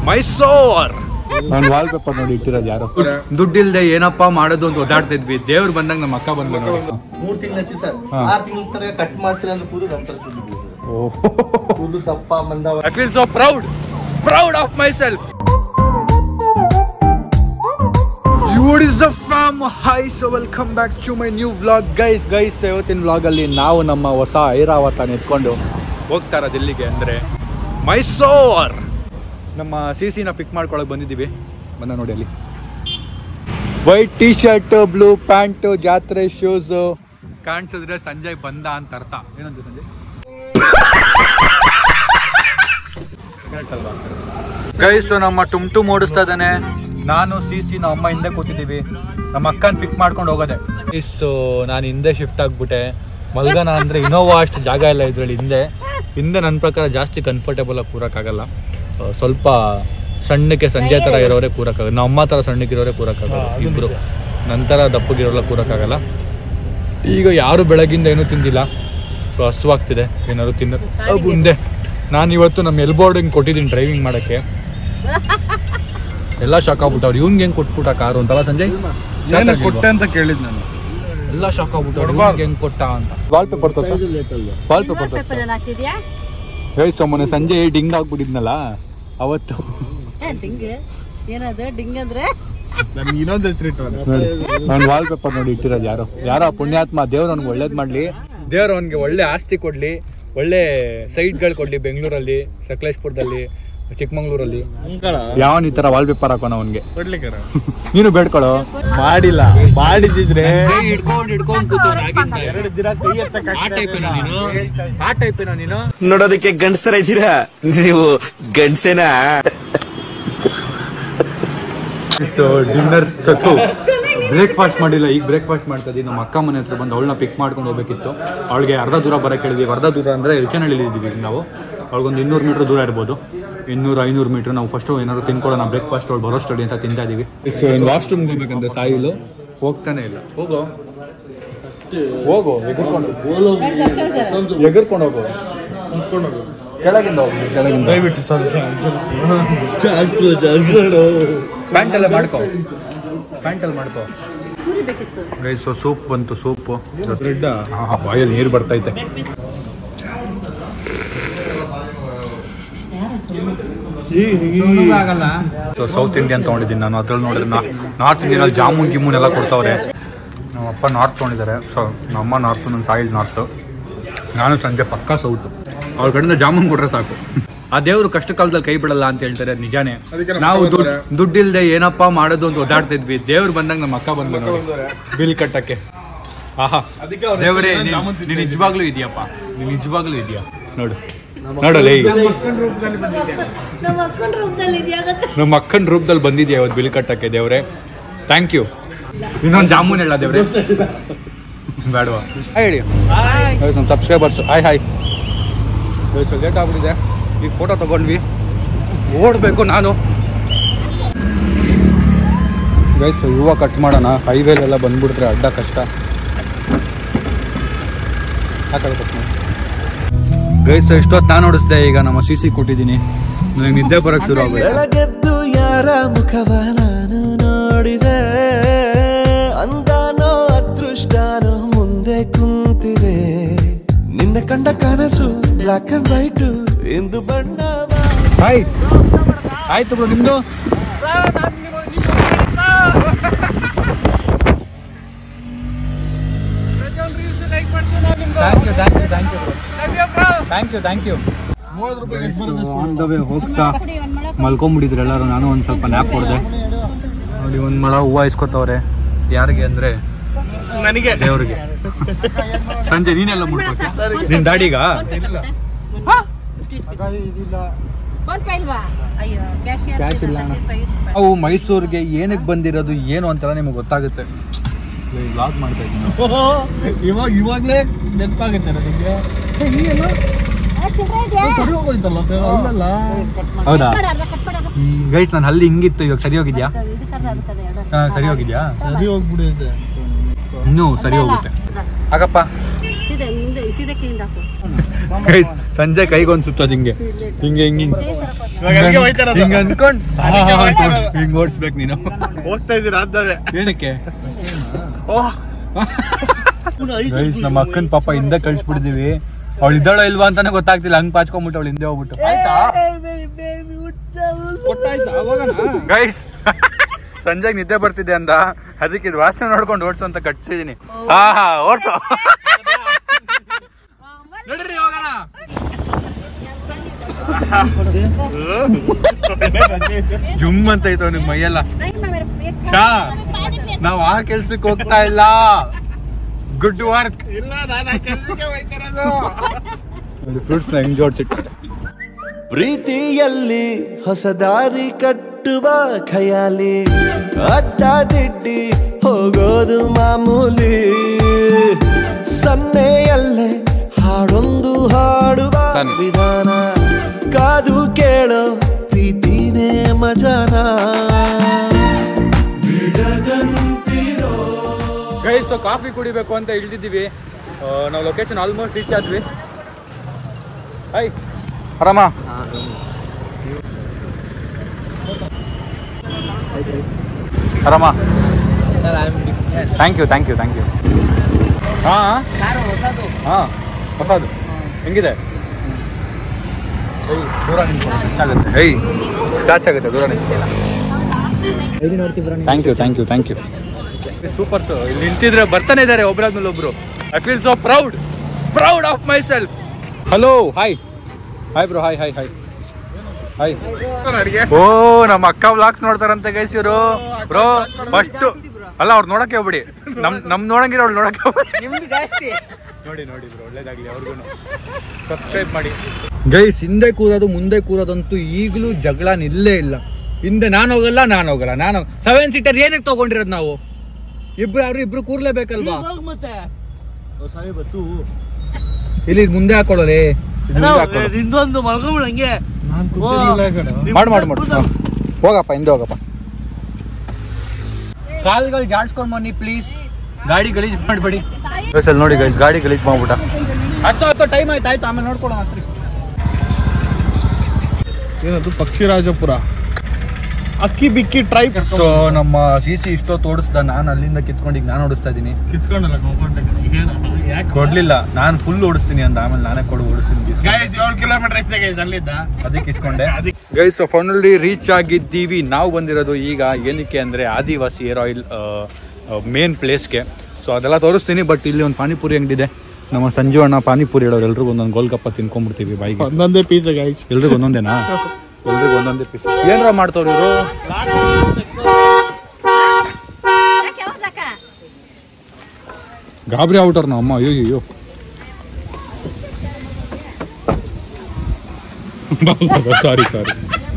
ಮೈಸೂರ್ ನಾನು wall paper ನೋಡಿ ಇಟ್ಟಿರೋದು ಯಾರು ದುಡ್ಡಿಲ್ದೆ ಏನಪ್ಪಾ ಮಾಡೋದು ಅಂತ ಓದಾಡ್ತಿದ್ವಿ ದೇವ್ರು ಬಂದಾಗ ನಮ್ಮ ಅಕ್ಕ ಬಂದ್ಲು ನೋಡಿ ಮೂರ್ ತಿಂಗಳ ಹಚ್ಚಿ ಸರ್ ಹಾ. ಆರ್ ತಿಂಗಳ ತರ ಕಟ್ ಮಾಡ್ಸಿಲ್ಲ ಅಂದ್ರೆ ಕೂದಲು ನಮ್ಮ ತರ ಕೂದಲು ಸರ್ ಓ ಕೂದಲು ದಪ್ಪ ಮಂದವ I feel so proud proud of myself What is the fam? Hi, so welcome back to my new vlog. Guys, guys, ಇವತ್ತಿನ ವ್ಲಾಗಲ್ಲಿ ನಾವು ನಮ್ಮ ಹೊಸ ಐರಾವತನ ಎತ್ಕೊಂಡು ಹೋಗ್ತಾ ಇರೋದು ಎಲ್ಲಿಗೆ ಅಂದರೆ ಮೈಸೂರ್ ನಮ್ಮ ಸಿ ಸಿನ ಪಿಕ್ ಮಾಡ್ಕೊಳಕ್ ಬಂದಿದ್ದೀವಿ ಬಂದ ನೋಡಿ ಅಲ್ಲಿ white T shirt blue pant ಜಾತ್ರೆ ಶೂಸ್ ಕಾಣಿಸಿದ್ರೆ ಸಂಜಯ್ ಬಂದ ಅಂತ ಅರ್ಥ ಏನಂತ ಸಂಜಯ್ ಗೈಸ್ ನಮ್ಮ ಟುಮ್ ಟುಮ್ ಓಡಿಸ್ತಾ ಇದ್ದಾನೆ ನಾನು ಸಿ ಸಿ ನಮ್ಮ ಅಮ್ಮ ಹಿಂದೆ ಕೂತಿದ್ದೀವಿ ನಮ್ಮ ಅಕ್ಕನ ಪಿಕ್ ಮಾಡ್ಕೊಂಡು ಹೋಗೋದೆ ಇಸ್ ನಾನು ಹಿಂದೆ ಶಿಫ್ಟ್ ಆಗ್ಬಿಟ್ಟೆ ಮಲ್ಗನ ಅಂದರೆ ಇನೋವಾ ಅಷ್ಟು ಜಾಗ ಇಲ್ಲ ಇದರಲ್ಲಿ ಹಿಂದೆ ಹಿಂದೆ ನನ್ನ ಪ್ರಕಾರ ಜಾಸ್ತಿ ಕಂಫರ್ಟೇಬಲ್ ಆಗಿ ಕೂರಕ್ಕಾಗಲ್ಲ ಆ, ಸ್ವಲ್ಪ ಸಣ್ಣಕ್ಕೆ ಸಂಜೆ ಥರ ಇರೋರೇ ಕೂರಕ್ಕಾಗಲ್ಲ ನಮ್ಮ ಅಮ್ಮ ಥರ ಸಣ್ಣಕ್ಕಿರೋರೇ ಕೂರಕ್ಕಾಗಲ್ಲ ಇಬ್ಬರು ನಂತರ ದಪ್ಪಗಿರೋಲ್ಲ ಕೂರಕ್ಕಾಗಲ್ಲ ಈಗ ಯಾರು ಬೆಳಗಿಂದ ಏನೂ ತಿಂದಿಲ್ಲ ಸೊ ಹಸುವಾಗ್ತಿದೆ ಏನಾದ್ರು ತಿನ್ನ ಮುಂದೆ ನಾನು ಇವತ್ತು ನಮ್ಮ ಎಲ್ಬೋರ್ಡಿಂಗ್ ಕೊಟ್ಟಿದ್ದೀನಿ ಡ್ರೈವಿಂಗ್ ಮಾಡೋಕ್ಕೆ ಎಲ್ಲ ಶಾಕ್ ಆಗ್ಬಿಟ್ಟವ್ರು ಇವ್ನಿಗೆ ಹೆಂಗ್ ಕೊಟ್ಬಿಟ್ಟ ಕಾರು ಅಂತಲ್ಲ ಸಂಜಯ್ Shock ಆಗಿಲ್ವಾ? ಅಂತ ಕೇಳಿದ್ ನಾನು ಎಲ್ಲ ಶಾಕ್ ಆಗ್ಬಿಟ್ಟವ್ರು ಇವ್ನಿಗೆ ಹೆಂಗ್ ಕೊಟ್ಟ ಅಂತ ವಾಲ್ ಪೇಪರ್ ತೋರ್ಸ ವಾಲ್ ಪೇಪರ್ ತೋರ್ಸ ಪೇಪರ್ ಹಾಕಿದ್ಯಾ ಹೇಳಿ ಮೊನ್ನೆ ಸಂಜೆ ಡಿಂಗ್ ಆಗ್ಬಿಟ್ಟಿದ್ನಲ್ಲ ಅವತ್ತು ಡಿಂಗ್ ಏನದು ಡಿಂಗ್ ಅಂದ್ರೆ ನಮ್ಗೆ ಇನ್ನೊಂದು ಹೆಸರು ಇಟ್ಟು ನಾನು ವಾಲ್ ಪೇಪರ್ ನೋಡಿ ಇಟ್ಟಿರೋದು ಯಾರು ಯಾರೋ ಪುಣ್ಯಾತ್ಮ ದೇವ್ರು ಅವ್ನಿಗೆ ಒಳ್ಳೇದು ಮಾಡಲಿ ದೇವ್ರು ಅವ್ನಿಗೆ ಒಳ್ಳೆ ಆಸ್ತಿ ಕೊಡಲಿ ಒಳ್ಳೆ ಸೈಟ್ಗಳು ಕೊಡಲಿ ಬೆಂಗಳೂರಲ್ಲಿ ಸಕಲೇಶ್ಪುರದಲ್ಲಿ ಚಿಕ್ಕಮಂಗ್ಳೂರಲ್ಲಿ ಯಾವನ್ ಈ ತರ ವಾಲ್ ಪೇಪರ್ ಹಾಕೋಣ ಅವನಿಗೆ ಕೊಡ್ಲಿಕ್ಕಾರ ನೀನು ಬೇಡ್ಕೊಳ್ಳೋ ಮಾಡಿಲ್ಲ ಮಾಡಿದಿದ್ರೆ ಹಿಡ್ಕೊಂಡು ಹಿಡ್ಕೊಂಡು ಎರಡು ದಿನ ಕೈ ಎತ್ತಕ್ಕ ಆ ಟೈಪೇನ ನೀನು ಆ ಟೈಪೇನ ನೀನು ನೋಡೋದಕ್ಕೆ ಗಂಡಸ್ತರ ಇದ್ದೀರಾ ನೀವು ಗಂಡಸೇನಾ ಸೊ ಡಿನ್ನರ್ ಸತ್ತು ಬ್ರೇಕ್ಫಾಸ್ಟ್ ಮಾಡಿಲ್ಲ ಈಗ ಬ್ರೇಕ್ಫಾಸ್ಟ್ ಮಾಡ್ತಾ ಇದ್ದೀವಿ ನಮ್ಮ ಅಕ್ಕ ಮನೆ ಹತ್ರ ಬಂದು ಅವಳನ್ನ ಪಿಕ್ ಮಾಡ್ಕೊಂಡು ಹೋಗ್ಬೇಕಿತ್ತು ಅವಳಿಗೆ ಅರ್ಧ ದೂರ ಬರೋಕೆ ಹೇಳಿದ್ವಿ ಅರ್ಧ ದೂರ ಅಂದರೆ ಎಲ್ಚನಹಳ್ಳಿ ಇದ್ದೀವಿ ಈಗ ನಾವು ಅವ್ಳಿಗೊಂದು ಇನ್ನೂರು ಮೀಟ್ರ್ ದೂರ ಇರ್ಬೋದು ಇನ್ನೂರು ಐನೂರು ಮೀಟ್ರ್ ನಾವು ಫಸ್ಟು ಏನಾದ್ರು ತಿನ್ಕೊಳ್ಳೋಣ ಬ್ರೇಕ್ಫಾಸ್ಟ್ ಅವ್ಳು ಬರೋ ಸ್ಟಡಿ ಅಂತ ತಿಂತಾ ಇದ್ದೀವಿ ಸೊ ವಾಶ್ರೂಮ್ಗೆ ಹೋಗ್ಬೇಕಂತ ಸಾಯಿಲು ಹೋಗ್ತಾನೆ ಇಲ್ಲ ಹೋಗೋ ಹೋಗು ಎಗರ್ಕೊಂಡು ಎಗರ್ಕೊಂಡು ಹೋಗು ಕೆಳಗಿಂದ ಹೋಗು ಕೆಳಗಿಂದ ದಯವಿಟ್ಟು ಸ್ವಲ್ಪ ಪ್ಯಾಂಟಲ್ಲೇ ಮಾಡ್ಕೋ ಪ್ಯಾಂಟಲ್ಲಿ ಮಾಡ್ಕೋ ಪೂರಿ ಬೇಕಿತ್ತು ಗೈಸ್ ಸೂಪ್ ಬಂತು ಸೂಪು ಬ್ರೆಡ್ ಬಾಯಲ್ಲಿ ನೀರು ಬರ್ತೈತೆ ಆಗಲ್ಲ ಸೊ ಸೌತ್ ಇಂಡಿಯನ್ ತೊಗೊಂಡಿದ್ದೀನಿ ನಾನು ಅದ್ರಲ್ಲಿ ನೋಡಿದ್ರೆ ನಾರ್ತ್ ಇಂಡಿಯನಲ್ಲಿ ಜಾಮೂನ್ ಗಿಮೂನ್ ಎಲ್ಲ ಕೊಡ್ತಾವ್ರೆ ನಮ್ಮ ಅಪ್ಪ ನಾರ್ತ್ ತೊಗೊಂಡಿದ್ದಾರೆ ಸೊ ನಮ್ಮ ನಾರ್ತು ನನ್ನ ಸಾಯಿಲ್ ನಾರ್ತು ನಾನು ಸಂಜೆ ಪಕ್ಕಾ ಸೌತು ಅವ್ರ ಕಡೆಯಿಂದ ಜಾಮೂನ್ ಕೊಟ್ರೆ ಸಾಕು ಆ ದೇವ್ರು ಕಷ್ಟ ಕಾಲದಲ್ಲಿ ಕೈ ಬಿಡಲ್ಲ ಅಂತ ಹೇಳ್ತಾರೆ ಅದ್ ನಿಜಾನೇ ಅದಕ್ಕೆ ನಮ್ಮ ನಾವು ಅಕ್ಕ ದುಡ್ಡು ಬಂದವ್ರೆ. ದುಡ್ಡಿಲ್ದೆ ಏನಪ್ಪ ಮಾಡೋದು ಅಂತ ಓದಾಡ್ತಿದ್ವಿ ದೇವ್ರು ಬಂದಾಗ ನಮ್ಮ ಅಕ್ಕ ಬಂದ್ಲು ನೋಡಿ ಬಿಲ್ ಕಟ್ಟಕ್ಕೆ ಆಹಾ ಅದಕ್ಕೆ ಅವ್ರ ದೇವರೇ ಹೆಸರು ಜಾಮೂನ್ ನೀನು ತಿಂತಾ ನಿಜವಾಗ್ಲೂ ಇದೆಯಪ್ಪ ನೀನು ನಿಜವಾಗ್ಲೂ ಇದೆಯಾ ನೋಡು ನೋಡಲ್ಲ ಈಗ ಮಕ್ಕಳ ರೂಪದಲ್ಲಿ ಬಂದಿದ್ದೆ ನಮ್ಮ ಅಕ್ಕನ ರೂಪದಲ್ಲಿ ಇದ್ಯಾಗತ್ತೆ ನಮ್ಮ ಅಕ್ಕನ ರೂಪದಲ್ಲಿ ಬಂದಿದ್ಯಾ ಇವತ್ತು ಬಿಲ್ ಕಟ್ಟಕ್ಕೆ ದೇವ್ರೆ ಥ್ಯಾಂಕ್ ಯು ಇನ್ನೊಂದು ಜಾಮೂನ್ ಹೇಳ ದೇವ್ರೆ ಬೇಡವಾ ಹೇಳಿ ನಮ್ಮ ಸಬ್ಸ್ಕ್ರೈಬರ್ಸ್ ಹಾಯ್ ಹಾಯ್ ಇವತ್ತು ಲೇಟ್ ಆಗ್ಬಿಟ್ಟಿದೆ ಈಗ ಫೋಟೋ ತಗೊಂಡ್ವಿ ಓಡಬೇಕು ನಾನು ಗೈಸ್ ಹೂವು ಕಟ್ ಮಾಡೋಣ ಹೈವೇಲೆಲ್ಲ ಬಂದ್ಬಿಟ್ರೆ ಅಡ್ಡ ಕಷ್ಟ ಆ ಕಡೆ ಕಟ್ ಮಾಡಿ ಗೈಸ್ ಇಷ್ಟೊತ್ತು ನಾನು ನೋಡಿಸ್ದೆ ಈಗ ನಮ್ಮ ಸಿ ಸಿ ಕೊಟ್ಟಿದ್ದೀನಿ ನನಗೆ ನಿದ್ದೆ ಬರೋಕ್ಕೆ ಶುರು ಆಗುತ್ತೆ ಬೆಳಗೆದ್ದು ಯಾರ ಮುಖವ ನಾನು ನೋಡಿದೆ ಅಂದಾನೋ ಅದೃಷ್ಟನೋ ಮುಂದೆ ಕುಂತಿದೆ ನಿನ್ನ ಕಂಡ ಕನಸು ಬ್ಲಾಕ್ ಅಂಡ್ ವೈಟ್ ಇಂದು ಬಣ್ಣವ ಹಾಯ್ ಆಯ್ತು ಬ್ರೋ ನಿಮ್ದು thank you thank you thank you thank you thank you ಮೂವತ್ತು ರೂಪಾಯಿ ಆನ್ ದ ವೇ ಹೋಗ್ತಾ ಮಲ್ಕೊಂಬಿಟ್ಟಿದ್ರು ಎಲ್ಲರೂ ನಾನು ಒಂದು ಸ್ವಲ್ಪ ನ್ಯಾಪ್ ಕೊಡಿದೆ ನೋಡಿ ಒಂದು ಮಳ ಹೂವು ಇಸ್ಕೊತವ್ರೆ ಯಾರಿಗೆ ಅಂದರೆ ನನಗೆ ದೇವ್ರಿಗೆ ಸಂಜೆ ನೀನೆಲ್ಲ ಮುಟ್ಬೇಕು ನಿನ್ನ ದಾಡಿಗ ಫೋನ್ ಪೇ ಇಲ್ವಾ ಅಯ್ಯೋ ಕ್ಯಾಶ್ Cash ಇಲ್ಲ ಅಣ್ಣ. ನಾವು ಮೈಸೂರಿಗೆ ಏನಕ್ಕೆ ಬಂದಿರೋದು ಏನು ಅಂತೆಲ್ಲ ನಿಮಗೆ ಗೊತ್ತಾಗುತ್ತೆ ಲಾಗ್ ಮಾಡ್ತಾ ಇದ್ದೀನಿ ಇವಾಗ ಇವಾಗ್ಲೇ ನೆನಪಾಗುತ್ತೆ ನನಗೆ ಛೆ, ಈ ಎಲ್ಲ ಸರಿ ಹೋಗೋಯ್ತಲ್ಲ ಅಲ್ಲಲ್ಲ ಹೌದಾ ಗೈಸ್ ನಾನು ಹಲ್ಲಿ ಹಿಂಗಿತ್ತು ಇವಾಗ ಸರಿ ಹೋಗಿದ್ಯಾ ಇದಕ್ಕದ ಅದಕ್ಕದ ಎರಡು ಆ, ಸರಿ ಹೋಗಿದ್ಯಾ ಸರಿ ಹೋಗ್ಬಿಡಿದೆ ಇನ್ನೂ ಸರಿ ಹೋಗುತ್ತೆ ಆಗಪ್ಪ ಇದೆ ಮುಂದೆ ಸೀದಾ ಕಿಂಗ್ ಹಾಕು ಗೈಸ್ ಸಂಜೆ ಕೈಗೊಂದು ಸುತ್ತೋದು ಹಿಂಗೆ ಹಿಂಗೆ ಹಿಂಗೆ ಹಿಂಗೆ ಇವಾಗ ಅಲ್ಲಿಗೆ ಹೋಯ್ತಾ ಇರೋದು. ಹಿಂಗೆ ಅನ್ಕೊಂಡ್ ಅದಕ್ಕೆ ಹೋಯ್ತಾ ಇರೋದು. ಹಿಂಗೆ ಓಡಿಸ್ಬೇಕು ನೀನು ಹೋಗ್ತಾ ಇದ್ದೀರಾ ಅದ್ದಾವೆ ಏನಕ್ಕೆ ಗೈಸ್ ನಮ್ಮ ಅಕ್ಕನ ಪಾಪ ಹಿಂದೆ ಕಳ್ಸ್ಬಿಟ್ಟಿದೀವಿ ಅವಳು ಇದ್ದಾಳೋ ಇಲ್ವಾ ಅಂತಾನೆ ಗೊತ್ತಾಗ್ತಿಲ್ಲ ಹಂಗ್ ಪಾಚ್ಕೊಂಡ್ಬಿಟ್ಟು ಅವಳು ಹಿಂದೆ ಹೋಗ್ಬಿಟ್ಟು ಆಯ್ತಾ ಕೊಟ್ಟಾಯ್ತಾ ಅವಾಗನ ಗೈಸ್ ಸಂಜೆಗೆ ನಿದ್ದೆ ಬರ್ತಿದೆ ಅಂದ ಅದಕ್ಕೆ ಇದು ವಾಸನೆ ನೋಡ್ಕೊಂಡು ಓಡ್ಸು ಅಂತ ಕಟ್ಸಿದೀನಿ ಹಾ ಹಾ ಓಡ್ಸು ನಡೀರಿ ಹೋಗೋಣ ಜುಮ್ ಅಂತ ಐತೆ ಅವ್ನಿಗೆ ಮೈಯೆಲ್ಲ ಶಾ ನಾವ್ ಆ ಕೆಲ್ಸಕ್ಕೆ ಹೋಗ್ತಾ ಇಲ್ಲ ಗುಡ್ ವರ್ಕ್ ಇಲ್ಲ ನಾನು ಆ ಕೆಲ್ಸಕ್ಕೆ ಹೋಯ್ತಾ ಇರೋದು. ಫ್ರೂಟ್ಸ್ ನ ಹೆಂಗ್ ಜೋಡ್ಸಿಟ್ಟು ಪ್ರೀತಿಯಲ್ಲಿ ಹೊಸ ದಾರಿ ಕಟ್ಟುವ ಖಯಾಲಿ ಅಡ್ಡ ದಿಡ್ಡಿ ಹೋಗೋದು ಮಾಮೂಲಿ ಸನ್ನೆಯಲ್ಲೇ ಹಾಡೊಂದು ಹಾಡುವ ಸನ್ನೆ. ವಿಧಾನ ಕಾದು ಕೇಳೋ ಪ್ರೀತಿನೇ ಮಜಾನ ಗೈಸ್ ಕಾಫಿ ಕುಡಿಬೇಕು ಅಂತ ಇಳ್ದಿದ್ದೀವಿ ನಾವು ಲೊಕೇಶನ್ ಆಲ್ಮೋಸ್ಟ್ ರೀಚ್ ಆದ್ವಿ ಹಾಯ್ ಆರಾಮ ಆರಾಮ thank you thank you thank you ಹಾಂ ಹಾಂ ಹೊಸದು ಹೆಂಗಿದೆ ಏಯ್, ದೂರ ನಿಂತ್ಕೊಳ್ಳಿ ಆಗುತ್ತೆ ಹೇಯ್ ಸ್ಕ್ರಾಚ್ ಆಗುತ್ತೆ ದೂರ ನಿಂತ್ಕೊಳ್ಳಿ thank you thank you thank you super ಇಲ್ಲಿ ನಿಂತಿದ್ರೆ ಬರ್ತಾನೆ ಇದ್ದಾರೆ ಒಬ್ರಾದ್ಮೇಲೆ ಒಬ್ರು I feel so proud proud of myself hello hi hi bro hi hi hi hi ಅಡ್ಗೆ ಓ ನಮ್ಮ ಅಕ್ಕ ವ್ಲಾಗ್ಸ್ ನೋಡ್ತಾರಂತೆ ಗೈಸ್ ಇವರು ಬ್ರೋ ಫಸ್ಟ್ ಅಲ್ಲ ಅವ್ರು ನೋಡಕ್ಕೆ ಹೋಗ್ಬಿಡಿ ನಮ್ ನಮ್ ನೋಡಂಗಿರೋ ಅವ್ಳು ನೋಡಕ್ಕೆ ಹೋಗ್ಬಿಡಿ ನೋಡಿ ನೋಡಿ ಬ್ರೋ ಒಳ್ಳೇದಾಗ್ಲಿ ಅವ್ರಿಗೂ ಸಬ್ಸ್ಕ್ರೈಬ್ ಮಾಡಿ ಗೈಸ್ ಹಿಂದೆ ಕೂರೋದು ಮುಂದೆ ಕೂರೋದಂತೂ ಈಗಲೂ ಜಗಳ ನಿಲ್ಲೇ ಇಲ್ಲ ಹಿಂದೆ ನಾನು ಹೋಗಲ್ಲ ನಾನು ಹೋಗಲ್ಲ ನಾನು ಸೆವೆನ್ ಸೀಟರ್ ಏನಕ್ಕೆ ತಗೊಂಡಿರೋದು ನಾವು ಇಬ್ರು ಯಾರು ಇಬ್ರು ಕೂರ್ಲೇಬೇಕಲ್ವಾ ಮತ್ತೆ ಇಲ್ಲಿ ಮುಂದೆ ಹಾಕೊಳ್ಳೋರಿ ನಿಂದೊಂದು ಮಲ್ಕೊಂಬಿಡು ಹಂಗೆ ಮಾಡು ಮಾಡು ಮಾಡು ಹಾ. ಹೋಗಪ್ಪ ಹಿಂದೆ ಹೋಗಪ್ಪ ಕಾಲ್ಗಳು ಜಾಡ್ಸ್ಕೊಂಡ್ ಬನ್ನಿ ಪ್ಲೀಸ್ ಗಾಡಿ ಗಲೀಜ್ ಮಾಡಬೇಡಿ ಸರ್ ನೋಡಿ ಗೈಸ್ ಗಾಡಿ ಗಲೀಜ್ ಮಾಡ್ಬಿಟ್ಟ ಹತ್ತು ಹತ್ತು ಟೈಮ್ ಆಯ್ತು ಆಯ್ತು ಆಮೇಲೆ ನೋಡ್ಕೊಳ್ಳೋಣ ಹತ್ರಿ ಏನದು ಪಕ್ಷಿರಾಜಪುರ ಅಕ್ಕಿ ಬಿಕ್ಕಿ ಟ್ರೈ ಸೊ ನಮ್ಮ ಸಿ ಸಿ ಇಷ್ಟೊತ್ತು ಓಡಿಸ್ದ ನಾನು ಅಲ್ಲಿಂದ ಕಿತ್ಕೊಂಡು ಈಗ ನಾನು ಓಡಿಸ್ತಾ ಇದ್ದೀನಿ ಕಿತ್ಕೊಂಡಲ್ಲ ಯಾಕೆ ಕೊಡ್ಲಿಲ್ಲ ನಾನು ಫುಲ್ ಓಡಿಸ್ತೀನಿ ಅಂತ ಆಮೇಲೆ ನಾನೇ ಕೊಡು ಓಡಿಸ್ತೀನಿ ಗೈಸ್ ಏಳು ಕಿಲೋಮೀಟರ್ ಐತೆ ಗೈಸ್ ಅಲ್ಲಿದ್ದ ಅದಕ್ಕೆ ಇಸ್ಕೊಂಡೆ ಗೈಸ್ ಫೈನಲಿ ರೀಚ್ ಆಗಿದ್ದೀವಿ ನಾವು ಬಂದಿರೋದು ಈಗ ಏನಕ್ಕೆ ಅಂದರೆ ಆದಿವಾಸಿ ಏರ್ ಆಯಿಲ್ ಮೇನ್ ಪ್ಲೇಸ್ಗೆ ಸೊ ಅದೆಲ್ಲ ತೋರಿಸ್ತೀನಿ ಬಟ್ ಇಲ್ಲಿ ಒಂದು ಪಾನಿಪುರಿ ಅಂಗಡಿದೆ ನಮ್ಮ ಸಂಜು ಅಣ್ಣ ಪಾನಿಪುರಿ ಹೇಳೋರು ಎಲ್ರಿಗೂ ಒಂದೊಂದು ಗೋಲ್ಗಪ್ಪ ತಿನ್ಕೊಂಡ್ಬಿಡ್ತೀವಿ ಬಾಯಿಗೆ ಒಂದೊಂದೇ ಪೀಸ್ ಗೈಸ್ ಎಲ್ರಿಗೂ ಒಂದೊಂದೇನಾ ಎಲ್ರಿಗೂ ಒಂದೊಂದೇ ಪೀಸ್ ಏನಾರ ಮಾಡ್ತವ್ರು ಇವರು ಯಾಕೆ ಯಾವ ಸಾಕ ಗಾಬರಿ ಆಗ್ಬಿಟ್ಟಾರ ನಮ್ಮ ಅಮ್ಮ ಅಯ್ಯೋ ಅಯ್ಯೋ ಸಾರಿ ಸಾರಿ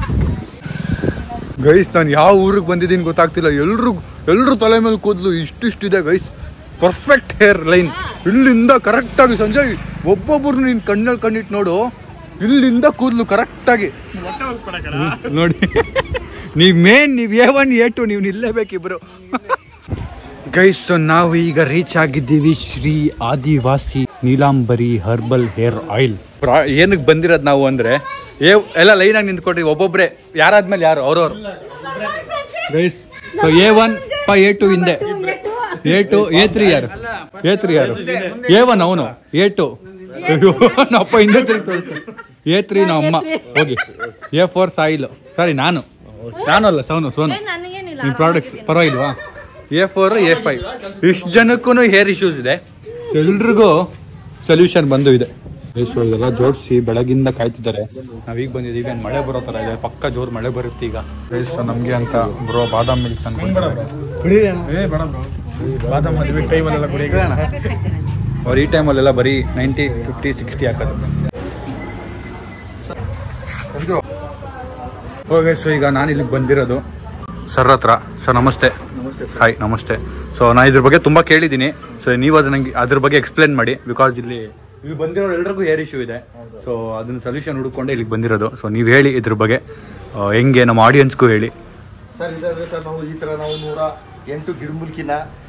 ಗೈಸ್ ನಾನು ಯಾವ ಊರಿಗೆ ಬಂದಿದ್ದೀನಿ ಗೊತ್ತಾಗ್ತಿಲ್ಲ ಎಲ್ರು ಎಲ್ರು ತಲೆ ಮೇಲೆ ಕೂದಲು ಇಷ್ಟಿಷ್ಟಿದೆ ಗೈಸ್ ಪರ್ಫೆಕ್ಟ್ ಹೇರ್ ಲೈನ್ ಇಲ್ಲಿಂದ ಕರೆಕ್ಟಾಗಿ ಸಂಜಯ್ ಒಬ್ಬೊಬ್ರು ನೀನು ಕಣ್ಣಲ್ಲಿ ಕಣ್ಣಿಟ್ಟು ನೋಡು ಇಲ್ಲಿಂದ ಕೂದಲು ಕರೆಕ್ಟಾಗಿ ನೋಡಿ ನೀವು ಮೇನ್ ನೀವು ಎ ಒನ್ ಎ ಟು ನೀವು ನಿಲ್ಲೇಬೇಕಿಬ್ರು ಗೈಸ್ ನಾವು ಈಗ ರೀಚ್ ಆಗಿದ್ದೀವಿ Shri Adivasi Neelambari herbal hair oil ಏನಕ್ಕೆ ಬಂದಿರೋದು ನಾವು ಅಂದ್ರೆ ಏ ಎಲ್ಲ ಲೈನಾಗಿ ನಿಂತ್ಕೊಟ್ರಿ ಒಬ್ಬೊಬ್ರೆ ಯಾರಾದ್ಮೇಲೆ ಯಾರು ಅವ್ರವ್ರು ಗೈಸ್ ಸೊ ಎ ಒನ್ ಪ ಎ ಟು ಹಿಂದೆ ಎ ಟು ಎ ತ್ರೀ ಯಾರು ಎ ತ್ರೀ ಯಾರು ಎ ಒನ್ ಅವನು ಎ ಟು ನಪ್ಪ ಹಿಂದೆ ತಿರುಗಿ ತೋರಿಸ್ತೀನಿ ಎ ತ್ರೀ ನಮ್ಮ ಅಮ್ಮ ಹೋಗಿ ಎ ಫೋರ್ ಸಾಯಿಲ್ ಸಾರಿ ನಾನು ನಾನು ಅಲ್ಲ ಸೋನು ಸೋನು ನನಗೇನಿಲ್ಲ ನಿಮ್ಮ ಪ್ರಾಡಕ್ಟ್ ಪರವಾಗಿಲ್ವಾ ಎ ಫೋರ್ ಎ ಫೈವ್ ಇಷ್ಟು ಜನಕ್ಕೂ ಹೇರ್ ಇಶ್ಯೂಸ್ ಇದೆ ಎಲ್ರಿಗೂ ಸೊಲ್ಯೂಷನ್ ಬಂದು ಇದೆ ಸೊ ಇದೆಲ್ಲ ಜೋಡಿಸಿ ಬೆಳಗಿಂದ ಕಾಯ್ತಿದ್ದಾರೆ ನಾವೀಗ ಬಂದಿದ್ದೀವಿ ಏನು ಮಳೆ ಬರೋ ಥರ ಇದೆ ಪಕ್ಕ ಜೋರು ಮಳೆ ಬರುತ್ತೆ ಈಗ ಸೊ ನಮಗೆ ಅಂತ ಬ್ರೋ ಬಾದಾಮ್ ಮಿಲ್ಕ್ ಏ ಬೇಡ ಬಾದಾಮ್ ಮದುವೆ ಟೈಮಲ್ಲೆಲ್ಲ ಕುಡಿ ಅವ್ರು ಈ ಟೈಮಲ್ಲೆಲ್ಲ ಬರೀ ನೈಂಟಿ ಫಿಫ್ಟಿ ಸಿಕ್ಸ್ಟಿ ಹಾಕೋದು ಓಕೆ ಸೊ ಈಗ ನಾನು ಇಲ್ಲಿಗೆ ಬಂದಿರೋದು ಸರ್ ಹತ್ರ ಸರ್ ನಮಸ್ತೆ ಹಾಯ್ ನಮಸ್ತೆ ಸೊ ನಾನು ಇದ್ರ ಬಗ್ಗೆ ತುಂಬ ಕೇಳಿದ್ದೀನಿ ಸೊ ನೀವು ಅದು ನಂಗೆ ಅದ್ರ ಬಗ್ಗೆ ಎಕ್ಸ್ಪ್ಲೇನ್ ಮಾಡಿ ಬಿಕಾಸ್ ಇಲ್ಲಿ ಇಲ್ಲಿ ಬಂದಿರೋ ಎಲ್ರಿಗೂ ಏರ್ ಇಶ್ಯೂ ಇದೆ ಸೊ ಅದನ್ನ ಸೊಲ್ಯೂಷನ್ ಹುಡುಕೊಂಡೆ ಇಲ್ಲಿಗೆ ಬಂದಿರೋದು ಸೊ ನೀವು ಹೇಳಿ ಇದ್ರ ಬಗ್ಗೆ ಆ, ಹೆಂಗೆ ನಮ್ಮ ಆಡಿಯನ್ಸ್ಗೂ ಹೇಳಿ ಸರ್ ಇದಾದ್ರೆ ಸರ್ ನಾವು ಈ ತರ ನಾವು ನೂರ ಎಂಟು ಗಿಡಮೂಲಿಕಿನ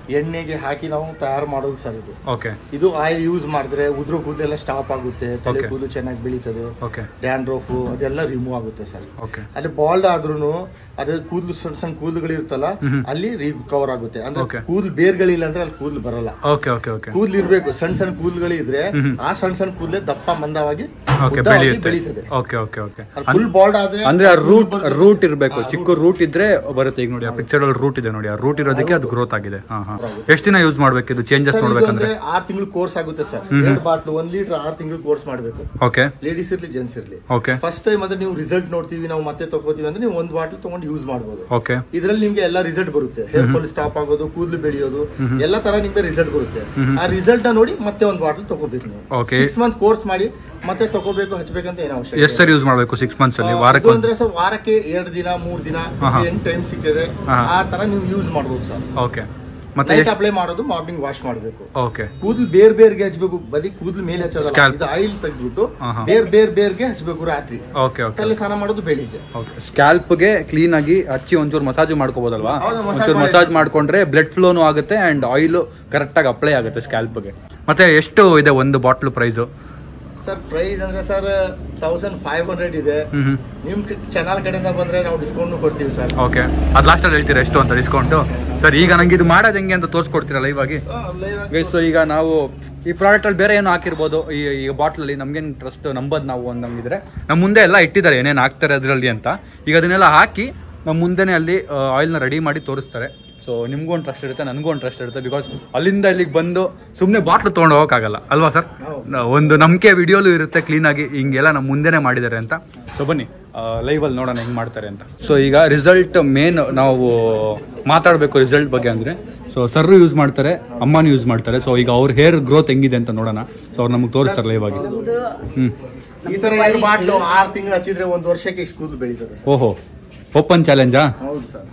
ಎಣ್ಣೆಗೆ ಹಾಕಿ ನಾವು ತಯಾರು ಮಾಡೋದು ಸರ್ ಇದು ಓಕೆ ಇದು ಆಯಿಲ್ ಯೂಸ್ ಮಾಡಿದ್ರೆ ಉದುರು ಕೂದಲೆಲ್ಲ ಸ್ಟಾಪ್ ಆಗುತ್ತೆ ತಲೆ Okay. ಕೂದಲು ಚೆನ್ನಾಗಿ ಬೆಳೀತದೆ ಓಕೆ ಡ್ಯಾಂಡ್ರೋಫು ಅದೆಲ್ಲ ರಿಮೂವ್ ಆಗುತ್ತೆ ಸರ್ ಓಕೆ ಅಲ್ಲಿ ಬಾಲ್ಡ್ ಆದ್ರೂ ಅದೇ ಕೂದಲು ಸಣ್ಣ ಸಣ್ಣ ಕೂದಲುಗಳು ಇರುತ್ತಲ್ಲ ಅಲ್ಲಿ ಕವರ್ ಆಗುತ್ತೆ ಅಂದ್ರೆ Okay. ಕೂದಲು ಬೇರ್ಗಳಿಲ್ಲ ಅಂದ್ರೆ ಅಲ್ಲಿ ಕೂದಲು ಬರಲ್ಲ ಓಕೆ ಓಕೆ ಓಕೆ ಕೂದಲು ಇರ್ಬೇಕು ಸಣ್ಣ ಸಣ್ಣ ಕೂದಲುಗಳು ಇದ್ರೆ ಆ ಸಣ್ಣ ಸಣ್ಣ ಕೂದಲೇ ದಪ್ಪ ಮಂದವಾಗಿ ಓಕೆ ಉದ್ದವಾಗಿ ಬೆಳೆಯುತ್ತೆ ಬೆಳೀತದೆ okay okay okay full bald ಆದ್ರೆ ಅಂದ್ರೆ ಆ ರೂಟ್ ಬರುತ್ತೆ. ರೂಟ್ ಇರಬೇಕು ಚಿಕ್ಕ ರೂಟ್ ಇದ್ರೆ ಬರುತ್ತೆ ಈಗ ನೋಡಿ ಆ ಪಿಕ್ಚರ್ ಅಲ್ಲಿ ರೂಟ್ ಇದೆ ನೋಡಿ ಆ ರೂಟ್ ಇರೋದಕ್ಕೆ ಅದು ಗ್ರೋತ್ ಆಗಿದೆ ಹಾ ಹಾ ಎಷ್ಟು ದಿನ ಯೂಸ್ ಮಾಡ್ಬೇಕು ಇದು ಚೇಂಜಸ್ ಸರ್, ಇದು ನೋಡ್ಬೇಕಂದ್ರೆ ಅಂದ್ರೆ ಆರ್ ತಿಂಗಳು ಕೋರ್ಸ್ ಆಗುತ್ತೆ ಸರ್ ಎರಡು ಬಾಟ್ಲು ಒಂದ್ ಲೀಟರ್ ಆರ್ ತಿಂಗಳು ಕೋರ್ಸ್ ಮಾಡ್ಬೇಕು ಓಕೆ ಲೇಡೀಸ್ ಇರ್ಲಿ ಜೆಂಟ್ಸ್ ಇರ್ಲಿ ಓಕೆ ಫಸ್ಟ್ ಟೈಮ್ ಅಂದ್ರೆ ನೀವು ರಿಸಲ್ಟ್ ನೋಡ್ತೀವಿ ನಾವು ಮತ್ತೆ ತಗೋತೀವಿ ಅಂದ್ರೆ ನೀವು ಒಂದ್ ಬಾಟ್ಲು ತಗೊಂಡು ಯೂಸ್ ಮಾಡಬಹುದು ಓಕೆ ಇದ್ರಲ್ಲಿ ನಿಮ್ಗೆ ಎಲ್ಲ ರಿಸಲ್ಟ್ ಬರುತ್ತೆ ಹೇರ್ ಫಾಲ್ ಸ್ಟಾಪ್ ಆಗೋದು ಕೂದಲು ಬೆಳೆಯೋದು ಎಲ್ಲ ತರ ನಿಮ್ಗೆ ರಿಸಲ್ಟ್ ಬರುತ್ತೆ ಆ ರಿಸಲ್ಟ್ ನೋಡಿ ಮತ್ತೆ ಒಂದ್ ಬಾಟ್ಲ್ ತಗೋಬೇಕು ನೀವು Okay. ಸಿಕ್ಸ್ ಮಂತ್ ಕೋರ್ಸ್ ಮಾಡಿ ಮತ್ತೆ ತಗೋಬೇಕು ಹಚ್ಬೇಕಂತ ಏನೋ ಅವಶ್ಯಕ ಎಷ್ಟು ಸರಿ ಯೂಸ್ ಮಾಡ್ಬೇಕು ಸಿಕ್ಸ್ ಮಂತ್ಸ್ ಅಲ್ಲಿ ಆ, ವಾರಕ್ಕೆ ಇದು ಒಂದು ಅಂದ್ರೆ ಸರ್ ವಾರಕ್ಕೆ ಎರಡು ದಿನ ಮೂರ್ ದಿನ ಆಹಾ. ಏನ್ ಟೈಮ್ ಸಿಗ್ತದೆ ಆಹಾ. ಆ ತರ ನೀವು ಯೂಸ್ ಮಾಡ್ಬೋದು ಸರ್ ಓಕೆ ಮತ್ತೆ ನೈಟ್ ಅಪ್ಲೈ ಮಾಡೋದು ಮಾರ್ನಿಂಗ್ ವಾಶ್ ಮಾಡಬೇಕು ಓಕೆ ಕೂದಲು ಬೇರೆ ಬೇರ್ಗೆ ಹಚ್ಬೇಕು ಬರೀ ಕೂದಲು ಮೇಲೆ ಹಚ್ಚೋದಲ್ಲ Scalp. ಇದು ಆಯಿಲ್ ತೆಗ್ದ್ಬಿಟ್ಟು ಆಹಾ. ಬೇರೆ ಬೇರೆ ಬೇರ್ಗೆ ಹಚ್ಬೇಕು ರಾತ್ರಿ ಓಕೆ ಓಕೆ ತಲೆ ಸ್ನಾನ ಮಾಡೋದು ಬೆಳಿಗ್ಗೆ ಓಕೆ ಸ್ಕ್ಯಾಲ್ಪ್ಗೆ ಕ್ಲೀನ್ ಆಗಿ ಹಚ್ಚಿ ಒಂಚೂರು ಮಸಾಜ್ ಮಾಡ್ಕೋಬೋದಲ್ವಾ ಹೌದು, massage ಒಂಚೂರು ಮಾಡಿ. ಮಸಾಜ್ ಮಾಡ್ಕೊಂಡ್ರೆ ಬ್ಲಡ್ ಫ್ಲೋನು ಆಗುತ್ತೆ ಅಂಡ್ ಆಯಿಲ್ ಕರೆಕ್ಟಾಗಿ ಅಪ್ಲೈ ಆಗುತ್ತೆ ಸ್ಕ್ಯಾಲ್ಪ್ಗೆ ಮತ್ತೆ ಎಷ್ಟು ಇದೆ ಒಂದು ಬಾಟ್ಲು ಪ್ರೈಸು ಸರ್ ಪ್ರೈಸ್ ಅಂದ್ರೆ ಸರ್ ತೌಸಂಡ್ ಫೈವ್ ಹಂಡ್ರೆಡ್ ಇದೆ ಹ್ಮ್ ಹ್ಮ್ ನಿಮ್ ಚಾನಲ್ ಕಡೆಯಿಂದ ಬಂದ್ರೆ ನಾವು ಡಿಸ್ಕೌಂಟ್ ಕೊಡ್ತೀವಿ ಸರ್ ಓಕೆ ಅದು ಲಾಸ್ಟಲ್ಲಿ ಹೇಳ್ತೀರಾ ಎಷ್ಟು ಅಂತ ಡಿಸ್ಕೌಂಟು ಸರ್ ಈಗ ನಂಗೆ ಇದು ಮಾಡೋದು ಹೆಂಗೆ ಅಂತ ತೋರಿಸ್ಕೊಡ್ತೀರಾ ಲೈವ್ ಆಗಿ ಗೈಸ್ ಸೊ ಈಗ ನಾವು ಈ ಪ್ರಾಡಕ್ಟ್ ಅಲ್ಲಿ ಬೇರೆ ಏನು ಹಾಕಿರ್ಬೋದು ಈ ಈ ಬಾಟ್ಲಲ್ಲಿ ನಮ್ಗೇನು ಟ್ರಸ್ಟ್ ನಂಬೋದು ನಾವು ಒಂದು ನಮ್ಗಿದ್ರೆ ನಮ್ಮ ಮುಂದೆ ಎಲ್ಲ ಇಟ್ಟಿದ್ದಾರೆ ಏನೇನು ಹಾಕ್ತಾರೆ ಅದರಲ್ಲಿ ಅಂತ ಈಗ ಅದನ್ನೆಲ್ಲ ಹಾಕಿ ನಮ್ಮ ಮುಂದೆನೇ ಅಲ್ಲಿ ಆಯಿಲ್ನ ರೆಡಿ ಮಾಡಿ ತೋರಿಸ್ತಾರೆ ಸೊ ನಿಮ್ಗೂ ಒಂದು ಟ್ರಸ್ಟ್ ಇರುತ್ತೆ ನನಗೂ ಒಂದು ಟ್ರಸ್ಟ್ ಇರುತ್ತೆ ಬಿಕಾಸ್ ಅಲ್ಲಿಂದ ಇಲ್ಲಿಗೆ ಬಂದು ಸುಮ್ಮನೆ ಬಾಟ್ಲು ತೊಗೊಂಡು ಹೋಗೋಕ್ಕಾಗಲ್ಲ ಅಲ್ವಾ ಸರ್ ಒಂದು ನಂಬಿಕೆ ವಿಡಿಯೋಲು ಇರುತ್ತೆ ಕ್ಲೀನಾಗಿ ಹಿಂಗೆಲ್ಲ ನಮ್ಮ ಮುಂದೆನೇ ಮಾಡಿದ್ದಾರೆ ಅಂತ ಸೊ ಬನ್ನಿ ಲೈವಲ್ಲಿ ನೋಡೋಣ ಹೆಂಗೆ ಮಾಡ್ತಾರೆ ಅಂತ ಸೊ ಈಗ ರಿಸಲ್ಟ್ ಮೇನ್ ನಾವು ಮಾತಾಡಬೇಕು ರಿಸಲ್ಟ್ ಬಗ್ಗೆ ಅಂದರೆ ಸೊ ಸರ್ರು ಯೂಸ್ ಮಾಡ್ತಾರೆ ಅಮ್ಮನೂ ಯೂಸ್ ಮಾಡ್ತಾರೆ ಸೊ ಈಗ ಅವ್ರ ಹೇರ್ ಗ್ರೋತ್ ಹೆಂಗಿದೆ ಅಂತ ನೋಡೋಣ ಸೊ ಅವ್ರು ನಮಗೆ ತೋರಿಸ್ತಾರೆ ಲೈವ್ ಆಗಿ ಹ್ಞೂ ಈ ತರ ಎರಡು ಬಾಟ್ಲು ಆರ್ ತಿಂಗಳು ಹಚ್ಚಿದ್ರೆ ಒಂದ್ ವರ್ಷಕ್ಕೆ ಇಷ್ಟು ಕೂದಲು ಬೆಳೀತದೆ ಓಹೋ ಓಪನ್ ಚಾಲೆಂಜಾ ಹೌದು ಸರ್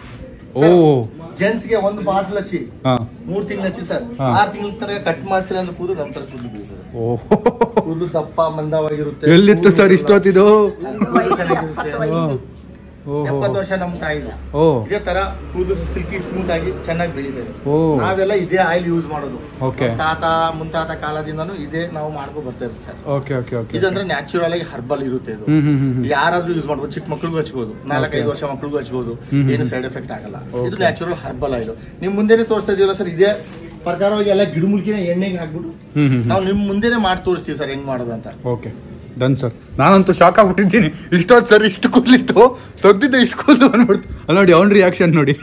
ಓ ಜೆಂಟ್ಸ್ ಗೆ ಒಂದು ಬಾಟ್ಲ್ ಹಚ್ಚಿ ಹಾಂ ಮೂರ್ ತಿಂಗಳು ಹಚ್ಚಿ ಸರ್ ಹಾ. ಆರ್ ತಿಂಗಳ ತನಕ ಕಟ್ ಮಾಡ್ಸಿಲ್ಲ ಅಂದ್ರೆ ಕೂದಲು ನಮ್ ತರ ಕೂದಲು ಬೆಳೀತದೆ ಓಹೋ ಕೂದಲು ದಪ್ಪ ಮಂದವಾಗಿರುತ್ತೆ ಎಲ್ಲಿತ್ತು ಸರ್ ಇಷ್ಟೊತ್ತಿದು ಕೂದಲು ಚೆನ್ನಾಗಿರುತ್ತೆ ಓಹೋ ಎಪ್ಪತ್ತು ವರ್ಷ ನಮ್ ತಾಯಿಲ್ಲ ಓ ಇದೇ ತರ ಕೂದಲು ಸಿಲ್ಕಿ ಸ್ಮೂತ್ ಆಗಿ ಚೆನ್ನಾಗಿ ಬೆಳೀತದೆ ಓ ನಾವೆಲ್ಲ ಇದೇ ಆಯಿಲ್ ಯೂಸ್ ಮಾಡೋದು ಓಕೆ ತಾತ ಮುಂತಾತ ಕಾಲದಿಂದನೂ ಇದೇ ನಾವು ಮಾಡ್ಕೊ ಬರ್ತಾ ಇರೋದು ಸರ್ ಓಕೆ ಓಕೆ ಓಕೆ ಇದಂದ್ರೆ ನ್ಯಾಚುರಲ್ ಆಗಿ ಹರ್ಬಲ್ ಇರುತ್ತೆ ಇದು ಹ್ಮ್ ಹ್ಮ್ ಹ್ಮ್ ಹ್ಮ್ ಯಾರಾದ್ರೂ ಯೂಸ್ ಮಾಡ್ಬೋದು ಚಿಕ್ಕ ಮಕ್ಳಿಗೂ ಹಚ್ಬೋದು ನಾಲ್ಕೈದು ವರ್ಷ ಮಕ್ಳಿಗೂ ಹಚ್ಬೋದು ಹ್ಮ್. ಏನು ಸೈಡ್ ಎಫೆಕ್ಟ್ ಆಗಲ್ಲ ಇದು ನ್ಯಾಚುರಲ್ ಹರ್ಬಲ್ ಇದು ನಿಮ್ ಮುಂದೆನೆ ತೋರಿಸ್ತಾ ಇದೀವಲ್ಲ ಸರ್ ಇದೇ ಪ್ರಕಾರವಾಗಿ ಎಲ್ಲ ಗಿಡಮೂಲಿಕೆನ ಎಣ್ಣೆಗೆ ಹಾಕ್ಬಿಟ್ಟು ಹ್ಮ್ ಹ್ಮ್ ನಾವು ನಿಮ್ ಮುಂದೆನೆ ಮಾಡಿ ತೋರಿಸ್ತೀವಿ ಸರ್ ಹೆಂಗ್ ಮಾಡೋದು ಅಂತ ಓಕೆ ಡನ್ ಸರ್ ನಾನಂತೂ ಶಾಕ್ ಆಗ್ಬಿಟ್ಟಿದ್ದೀನಿ ಇಷ್ಟೊತ್ತು ಸರ್ ಇಷ್ಟು ಕೂದಲಿತ್ತು ತೆಗ್ದಿದ್ದೆ ಇಷ್ಟು ಕೂದಲು ಅಂದ್ಬಿಡ್ತು ಅಲ್ಲಿ ನೋಡಿ ಅವ್ನ ರಿಯಾಕ್ಷನ್ ನೋಡಿ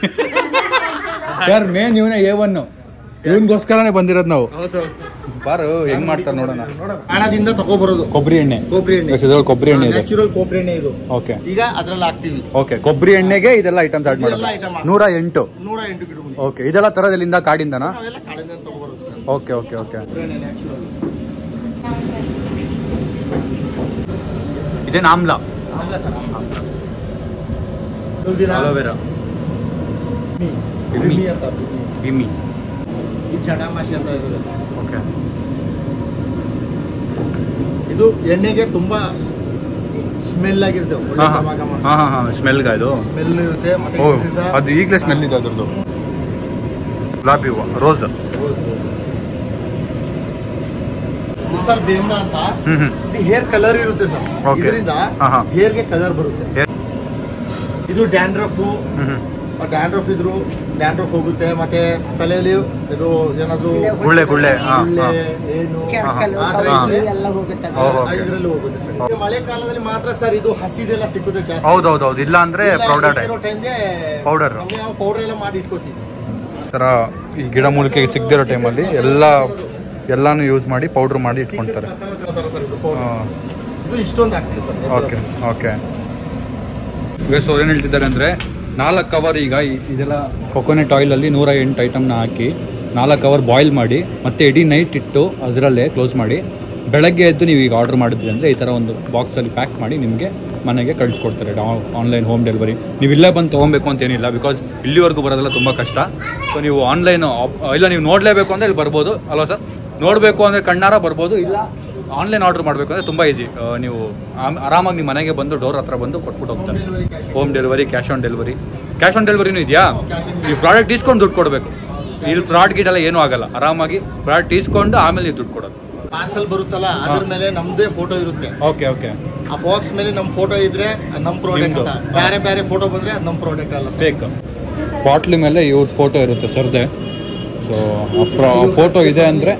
ಯಾರು ಮೇನ್ ಇವನೇ ಎ ಒನ್ ಇವನ್ಗೋಸ್ಕರನೇ ಬಂದಿರೋದು ನಾವು ಬಾರು ಹೆಂಗ್ ಮಾಡ್ತಾರೆ ನೋಡೋಣ ಹಣದಿಂದ ತಗೋಬರೋದು ಕೊಬ್ಬರಿ ಎಣ್ಣೆ ಕೊಬ್ಬರಿ ಎಣ್ಣೆ ಇದ್ರಲ್ಲಿ ಕೊಬ್ಬರಿ ಎಣ್ಣೆ ಇದೆ ನ್ಯಾಚುರಲ್ ಕೊಬ್ಬರಿ ಎಣ್ಣೆ ಇದು ಓಕೆ ಈಗ ಅದ್ರಲ್ಲಿ ಹಾಕ್ತಿವಿ ಓಕೆ ಕೊಬ್ಬರಿ ಎಣ್ಣೆಗೆ ಇದೆಲ್ಲ ಐಟಮ್ಸ್ ಆಡ್ ಇದೆಲ್ಲ ಮಾಡೋದು item ಹಾಕು. ನೂರ ಎಂಟು ನೂರ ಎಂಟು ಗಿಡಮೂಲಿಕೆ ಓಕೆ ಇದೆಲ್ಲ ತರೋದೆಲ್ಲಿಂದ ಕಾಡಿಂದನಾ ನಾವೆಲ್ಲ ಕಡೆಯಿಂದ ತಗೋಬರೋದು ಸರ್ ಓಕೆ ಓಕೆ ಓಕೆ ಕೊಬ್ಬರಿ ಎಣ್ಣೆ ನ್ಯಾಚುರಲ್ ಇದೇನು ಆಮ್ಲ ಆಮ್ಲ ಸರ್ ಆಮ್ಲ. ಇದು ಅಲೋವೆರಾ ಬಿಮಿ. ಬಿಮಿ. ಬಿಮಿ ಅಂತ ಬಿಮಿ. ಬಿಮಿ ಈ ಜಟಾಮಾಷಿ ಅಂತ ಇದೆ ಓಕೆ ಇದು ಎಣ್ಣೆಗೆ ತುಂಬಾ ಸ್ಮೆಲ್ ಆಗಿರುತ್ತೆ ಒಳ್ಳೆ ಹಾಂ ಘಮ ಘಮ. ಹಾಂ ಹಾಂ ಹಾಂ ಸ್ಮೆಲ್ಗ ಇದು ಸ್ಮೆಲ್ ಇರುತ್ತೆ ಮತ್ತೆ ಓ ಇದರಿಂದ ಅದು ಈಗಲೇ ಸ್ಮೆಲ್ ಇದೆ ಅದ್ರದ್ದು ಗುಲಾಬಿ ಹೂವು ರೋಸ್ ಇದು ಸರ್ ಬೇಂಗ ಅಂತ ಹ್ಮ್ ಹ್ಮ್ ಇದು ಹೇರ್ ಕಲರ್ ಇರುತ್ತೆ ಸರ್ Okay. ಇದರಿಂದ ಹಾ, ಹಾ. ಹೇರ್ಗೆ ಕಲರ್ ಬರುತ್ತೆ Hair- ಇದು ಡ್ಯಾಂಡ್ರಫ್ ಹ್ಮ್ ಹ್ಮ್ ಡ್ಯಾಂಡ್ರಫ್ ಇದ್ರು ಡ್ಯಾಂಡ್ರಫ್ ಹೋಗುತ್ತೆ ಮತ್ತೆ ತಲೆಯಲ್ಲಿ ಇದು ಏನಾದ್ರು ಗುಳ್ಳೆ ಗುಳ್ಳೆ ಹಾ ಗುಳ್ಳೆ, ಹಾ ಏನು ಕೆಳಕಲ್ಲು, ಆ ಥರ ಹಾ. ಇದ್ರೆ ಎಲ್ಲ ಹೋಗುತ್ತೆ ಓ, okay. ಇದ್ರಲ್ಲಿ ಹೋಗುತ್ತೆ ಸರ್ ಈಗ ಮಳೆ ಕಾಲದಲ್ಲಿ ಮಾತ್ರ ಸರ್ ಇದು ಹಸಿದೆಲ್ಲ ಸಿಗುತ್ತೆ ಜಾಸ್ತಿ ಹೌದೌದೌದು ಇಲ್ಲ ಅಂದ್ರೆ ಇಲ್ಲ, ಪೌಡರ್ ಇರೋ ಟೈಮ್ಗೆ Powder. ನಮ್ಗೆ ನಾವು ಪೌಡರ್ ಎಲ್ಲ ಮಾಡಿ ಇಟ್ಕೋತೀವಿ ಥರ ಈ ಗಿಡ ಮೂಲಿಕೆ ಸಿಗದಿರೋ ಟೈಮಲ್ಲಿ ಎಲ್ಲ ಎಲ್ಲಾನು ಯೂಸ್ ಮಾಡಿ ಪೌಡ್ರ್ ಮಾಡಿ ಇಟ್ಕೊಂತಾರೆ ಸರ್ ಇದು powder. ಇದು ಇಷ್ಟೊಂದು ಆಗ್ತದೆ ಸರ್ ಓಕೆ ಓಕೆ ಈಗ ಸೊ ಏನು ಹೇಳ್ತಿದ್ದಾರೆ ಅಂದರೆ ನಾಲ್ಕು ಕವರ್ ಈಗ ಈ- ಇದೆಲ್ಲ ಕೊಕೊನೆಟ್ ಆಯಿಲಲ್ಲಿ ನೂರ ಎಂಟು ಐಟಮ್ನ ಹಾಕಿ ನಾಲ್ಕು ಕವರ್ ಬಾಯ್ಲ್ ಮಾಡಿ ಮತ್ತೆ ಇಡೀ ನೈಟ್ ಇಟ್ಟು ಅದರಲ್ಲೇ ಕ್ಲೋಸ್ ಮಾಡಿ ಬೆಳಗ್ಗೆ ಎದ್ದು ನೀವು ಈಗ ಆರ್ಡರ್ ಮಾಡಿದ್ರಿ ಅಂದರೆ ಈ ಥರ ಒಂದು ಬಾಕ್ಸಲ್ಲಿ ಪ್ಯಾಕ್ ಮಾಡಿ ನಿಮಗೆ ಮನೆಗೆ ಕಳಿಸ್ಕೊಡ್ತಾರೆ ಆನ್ಲೈನ್ ಹೋಮ್ ಡೆಲಿವರಿ ನೀವು ಇಲ್ಲೇ ಬಂದು ತೊಗೊಬೇಕು ಅಂತ ಏನಿಲ್ಲ ಬಿಕಾಸ್ ಇಲ್ಲಿವರೆಗೂ ಬರೋದೆಲ್ಲ ತುಂಬ ಕಷ್ಟ ಸೊ ನೀವು ಆನ್ಲೈನ್ ಇಲ್ಲ ನೀವು ನೋಡಲೇಬೇಕು ಅಂದರೆ ಇಲ್ಲಿ ಬರ್ಬೋದು ಅಲ್ವಾ ಸರ್ ನೋಡಬೇಕು ಅಂದರೆ ಕಣ್ಣಾರ ಬರ್ಬೋದು ಇಲ್ಲ ಆನ್ಲೈನ್ ಆರ್ಡರ್ ಮಾಡಬೇಕು ಅಂದರೆ ತುಂಬ ಈಸಿ ನೀವು ಆಮ್- ಆರಾಮಾಗಿ ನಿಮ್ಮ ಮನೆಗೆ ಬಂದು ಡೋರ್ ಹತ್ರ ಬಂದು ಕೊಟ್ಬಿಟ್ಟು ಹೋಗ್ತಾರೆ home delivery cash on delivery cash on ಡೆಲಿವರಿನೂ ಇದೆಯಾ ನೀವು ಪ್ರಾಡಕ್ಟ್ ಇಸ್ಕೊಂಡು ದುಡ್ಡು ಕೊಡಬೇಕು ಇಲ್ಲಿ ಫ್ರಾಡ್ ಗಿಟ್ ಎಲ್ಲ ಏನೂ ಆಗಲ್ಲ ಆರಾಮಾಗಿ ಪ್ರಾಡಕ್ಟ್ ಇಸ್ಕೊಂಡು ಆಮೇಲೆ ನೀವು ದುಡ್ಡು ಕೊಡೋದು ಪಾರ್ಸಲ್ ಬರುತ್ತಲ್ಲ ಅದ್ರ ಮೇಲೆ ನಮ್ದೇ ಫೋಟೋ ಇರುತ್ತೆ ಓಕೆ ಓಕೆ ಆ ಬಾಕ್ಸ್ ಮೇಲೆ ನಮ್ ಫೋಟೋ ಇದ್ರೆ ಅದ್ ನಮ್ ಪ್ರಾಡಕ್ಟ್ ಅಂತ ಬೇರೆ ಬೇರೆ ಫೋಟೋ ಬಂದ್ರೆ ಅದ್ ನಮ್ ಪ್ರಾಡಕ್ಟ್ ಅಲ್ಲ ಸರ್ ಬೇಕು ಬಾಟ್ಲಿ ಮೇಲೆ ಇವ್ರ ಫೋಟೋ ಇರುತ್ತೆ ಸರ್ದೆ ಸೊ ಫೋಟೋ ಇದೆ ಅಂದರೆ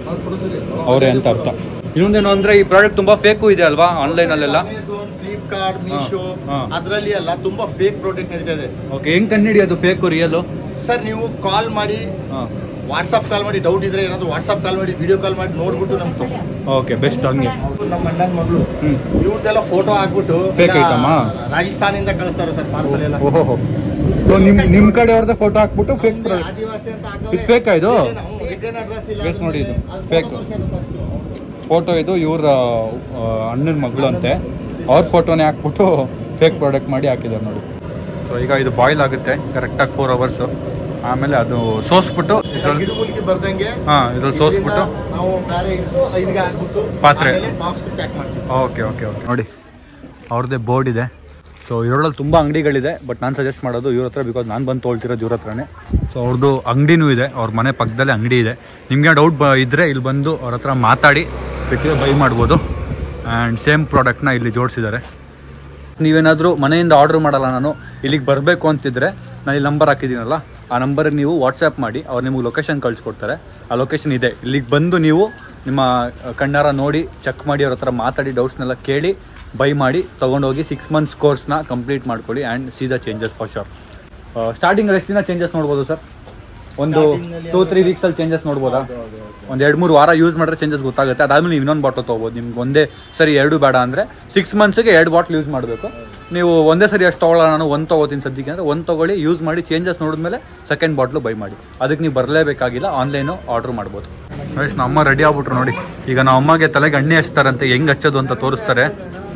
ಅವರೇ ಅಂತ ಅರ್ಥ ಇನ್ನೊಂದೇನು ಅಂದರೆ ಈ ಪ್ರಾಡಕ್ಟ್ ತುಂಬ ಫೇಕು ಇದೆ ಅಲ್ವಾ ಆನ್ಲೈನಲ್ಲೆಲ್ಲ ಅಮೆಝಾನ್ ಫ್ಲಿಪ್ಕಾರ್ಟ್ ಮೀಶೋ ಹಾ. ಅದ್ರಲ್ಲಿ ಎಲ್ಲ ತುಂಬಾ ಫೇಕ್ ಪ್ರಾಡಕ್ಟ್ ನಡೀತಾ ಇದೆ ಓಕೆ ಹೆಂಗೆ ಕಂಡುಹಿಡಿಯೋದು ಫೇಕು ರಿಯಲು ಸರ್ ನೀವು ಕಾಲ್ ಮಾಡಿ ಹಾಂ ವಾಟ್ಸಪ್ ಕಾಲ್ ಮಾಡಿ ಡೌಟ್ ಇದ್ರೆ ಏನಾದ್ರು ವಾಟ್ಸಪ್ ಕಾಲ್ ಮಾಡಿ ವಿಡಿಯೋ ಕಾಲ್ ಮಾಡಿ ನೋಡ್ಬಿಟ್ಟು ನಮ್ಗೆ ತಗೋ ಓಕೆ ಬೆಸ್ಟ್ ಹಂಗೆ ನಮ್ಮ ಅಣ್ಣನ ಮಗಳು ಹ್ಞೂ ಇವ್ರದ್ದೆಲ್ಲ ಫೋಟೋ ಹಾಕ್ಬಿಟ್ಟು Fake ಈಗ ಐಟಮಾ? ರಾಜಸ್ಥಾನಿಂದ ಕಳಿಸ್ತಾರೆ ಸರ್ ಪಾರ್ಸಲ್ ಎಲ್ಲ ಓಹೋ ಸೊ ನಿಮ್ಮ ನಿಮ್ಮ ಕಡೆ ಅವ್ರದ್ದೇ ಫೋಟೋ ಹಾಕ್ಬಿಟ್ಟು ಫೇಕ್ ನಮ್ದು ಆದಿವಾಸಿ ಅಂತ ಇದು fake ಆ ಇದು? ರಿಟರ್ನ್ ಅಡ್ರೆಸ್ ಇಲ್ಲ Yes, ನೋಡಿ ಇದು. ಅದು Fake. photo ತೋರ್ಸಿ ಅದು first. ಫೋಟೋ ಇದು ಇವ್ರ ಅಣ್ಣನ ಮಗಳು ಅಂತೆ ಅವ್ರ ಫೋಟೋನೇ ಹಾಕ್ಬಿಟ್ಟು ಫೇಕ್ ಪ್ರಾಡಕ್ಟ್ ಮಾಡಿ ಹಾಕಿದ್ದಾರೆ ನೋಡಿ ಸೊ ಈಗ ಇದು ಬಾಯ್ಲ್ ಆಗುತ್ತೆ ಕರೆಕ್ಟಾಗಿ ಫೋರ್ ಅವರ್ಸು ಆಮೇಲೆ ಅದು ಸೋಸ್ಬಿಟ್ಟು ಇದ್ರಲ್ಲಿ ಗಿಡಮೂಲಿಕೆ ಬರ್ದಂಗೆ ಹಾಂ ಇದ್ರಲ್ಲಿ ಸೋಸ್ಬಿಟ್ಟು ಇದನ್ನ ನಾವು ಬೇರೆ ಇರಿಸು ಐದಿಗೆ ಹಾಕ್ಬಿಟ್ಟು ಪಾತ್ರೆ. ಬಾಕ್ಸ್ ಪ್ಯಾಕ್ ಮಾಡ್ತೀವಿ ಓಕೆ ಓಕೆ ಓಕೆ ನೋಡಿ ಅವ್ರದ್ದೇ ಬೋರ್ಡ್ ಇದೆ ಸೊ ಇದರೊಳಗೆ ತುಂಬ ಅಂಗಡಿಗಳಿದೆ ಬಟ್ ನಾನು ಸಜೆಸ್ಟ್ ಮಾಡೋದು ಇವ್ರ ಹತ್ರ ಬಿಕಾಸ್ ನಾನು ಬಂದು ತೊಳ್ತಿರೋದು ಇವ್ರ ಹತ್ರನೇ ಸೊ ಅವ್ರದ್ದು ಅಂಗಡಿನೂ ಇದೆ ಅವ್ರ ಮನೆ ಪಕ್ಕದಲ್ಲೇ ಅಂಗಡಿ ಇದೆ ನಿಮಗೆ ಡೌಟ್ ಬ ಇದ್ದರೆ ಇಲ್ಲಿ ಬಂದು ಅವ್ರ ಹತ್ರ ಮಾತಾಡಿ ಬೇಕಿದ್ರೆ ಬೈ ಮಾಡ್ಬೋದು ಆ್ಯಂಡ್ ಸೇಮ್ ಪ್ರಾಡಕ್ಟ್ನ ಇಲ್ಲಿ ಜೋಡಿಸಿದ್ದಾರೆ ನೀವೇನಾದರೂ ಮನೆಯಿಂದ ಆರ್ಡ್ರ್ ಮಾಡಲ್ಲ ನಾನು ಇಲ್ಲಿಗೆ ಬರಬೇಕು ಅಂತಿದ್ರೆ ನಾನು ಇಲ್ಲಿ ನಂಬರ್ ಹಾಕಿದ್ದೀನಲ್ಲ ಆ ನಂಬರಿಗೆ ನೀವು ವಾಟ್ಸಪ್ ಮಾಡಿ ಅವ್ರು ನಿಮಗೆ ಲೊಕೇಶನ್ ಕಳಿಸ್ಕೊಡ್ತಾರೆ ಆ ಲೊಕೇಶನ್ ಇದೆ ಇಲ್ಲಿಗೆ ಬಂದು ನೀವು ನಿಮ್ಮ ಕಣ್ಣಾರ ನೋಡಿ ಚೆಕ್ ಮಾಡಿ ಅವ್ರ ಹತ್ರ ಮಾತಾಡಿ ಡೌಟ್ಸ್ನೆಲ್ಲ ಕೇಳಿ ಬೈ ಮಾಡಿ ತೊಗೊಂಡೋಗಿ ಸಿಕ್ಸ್ ಮಂತ್ಸ್ ಕೋರ್ಸ್ನ ಕಂಪ್ಲೀಟ್ ಮಾಡ್ಕೊಳ್ಳಿ ಆ್ಯಂಡ್ ಸೀದಾ ಚೇಂಜಸ್ ಫಾರ್ ಶೋರ್ ಸ್ಟಾರ್ಟಿಂಗ್ ಎಷ್ಟು ದಿನ ಚೇಂಜಸ್ ನೋಡ್ಬೋದು ಸರ್ ಒಂದು ಟೂ ತ್ರೀ ವೀಕ್ಸಲ್ಲಿ ಚೇಂಜಸ್ ನೋಡ್ಬೋದಾ ಒಂದು ಎರಡು ಮೂರು ವಾರ ಯೂಸ್ ಮಾಡಿದ್ರೆ ಚೇಂಜಸ್ ಗೊತ್ತಾಗುತ್ತೆ ಅದಾದ್ಮೇಲೆ ನೀವು ಇನ್ನೊಂದು ಬಾಟಲ್ ತೊಗೋಬೋದು ನಿಮ್ಗೆ ಒಂದೇ ಸರಿ ಎರಡು ಬೇಡ ಅಂದರೆ ಸಿಕ್ಸ್ ಮಂತ್ಸಿಗೆ ಎರಡು ಬಾಟ್ಲ್ ಯೂಸ್ ಮಾಡಬೇಕು ನೀವು ಒಂದೇ ಸರಿ ಅಷ್ಟು ತೊಗೊಳ್ಳೋಣ ನಾನು ಒಂದು ತೊಗೋತೀನಿ ಸದ್ಯಕ್ಕೆ ಅಂದರೆ ಒಂದು ತೊಗೊಳ್ಳಿ ಯೂಸ್ ಮಾಡಿ ಚೇಂಜಸ್ ನೋಡಿದ್ಮೇಲೆ ಸೆಕೆಂಡ್ ಬಾಟ್ಲು ಬೈ ಮಾಡಿ ಅದಕ್ಕೆ ನೀವು ಬರಲೇಬೇಕಾಗಿಲ್ಲ ಆನ್ಲೈನು ಆರ್ಡ್ರ್ ಮಾಡ್ಬೋದು ನಮ್ಮ ಅಮ್ಮ ರೆಡಿ ಆಗ್ಬಿಟ್ರು ನೋಡಿ ಈಗ ನಮ್ಮ ಅಮ್ಮಗೆ ತಲೆಗೆ ಎಣ್ಣೆ ಹಚ್ತಾರಂತೆ ಹೆಂಗೆ ಹಚ್ಚೋದು ಅಂತ ತೋರಿಸ್ತಾರೆ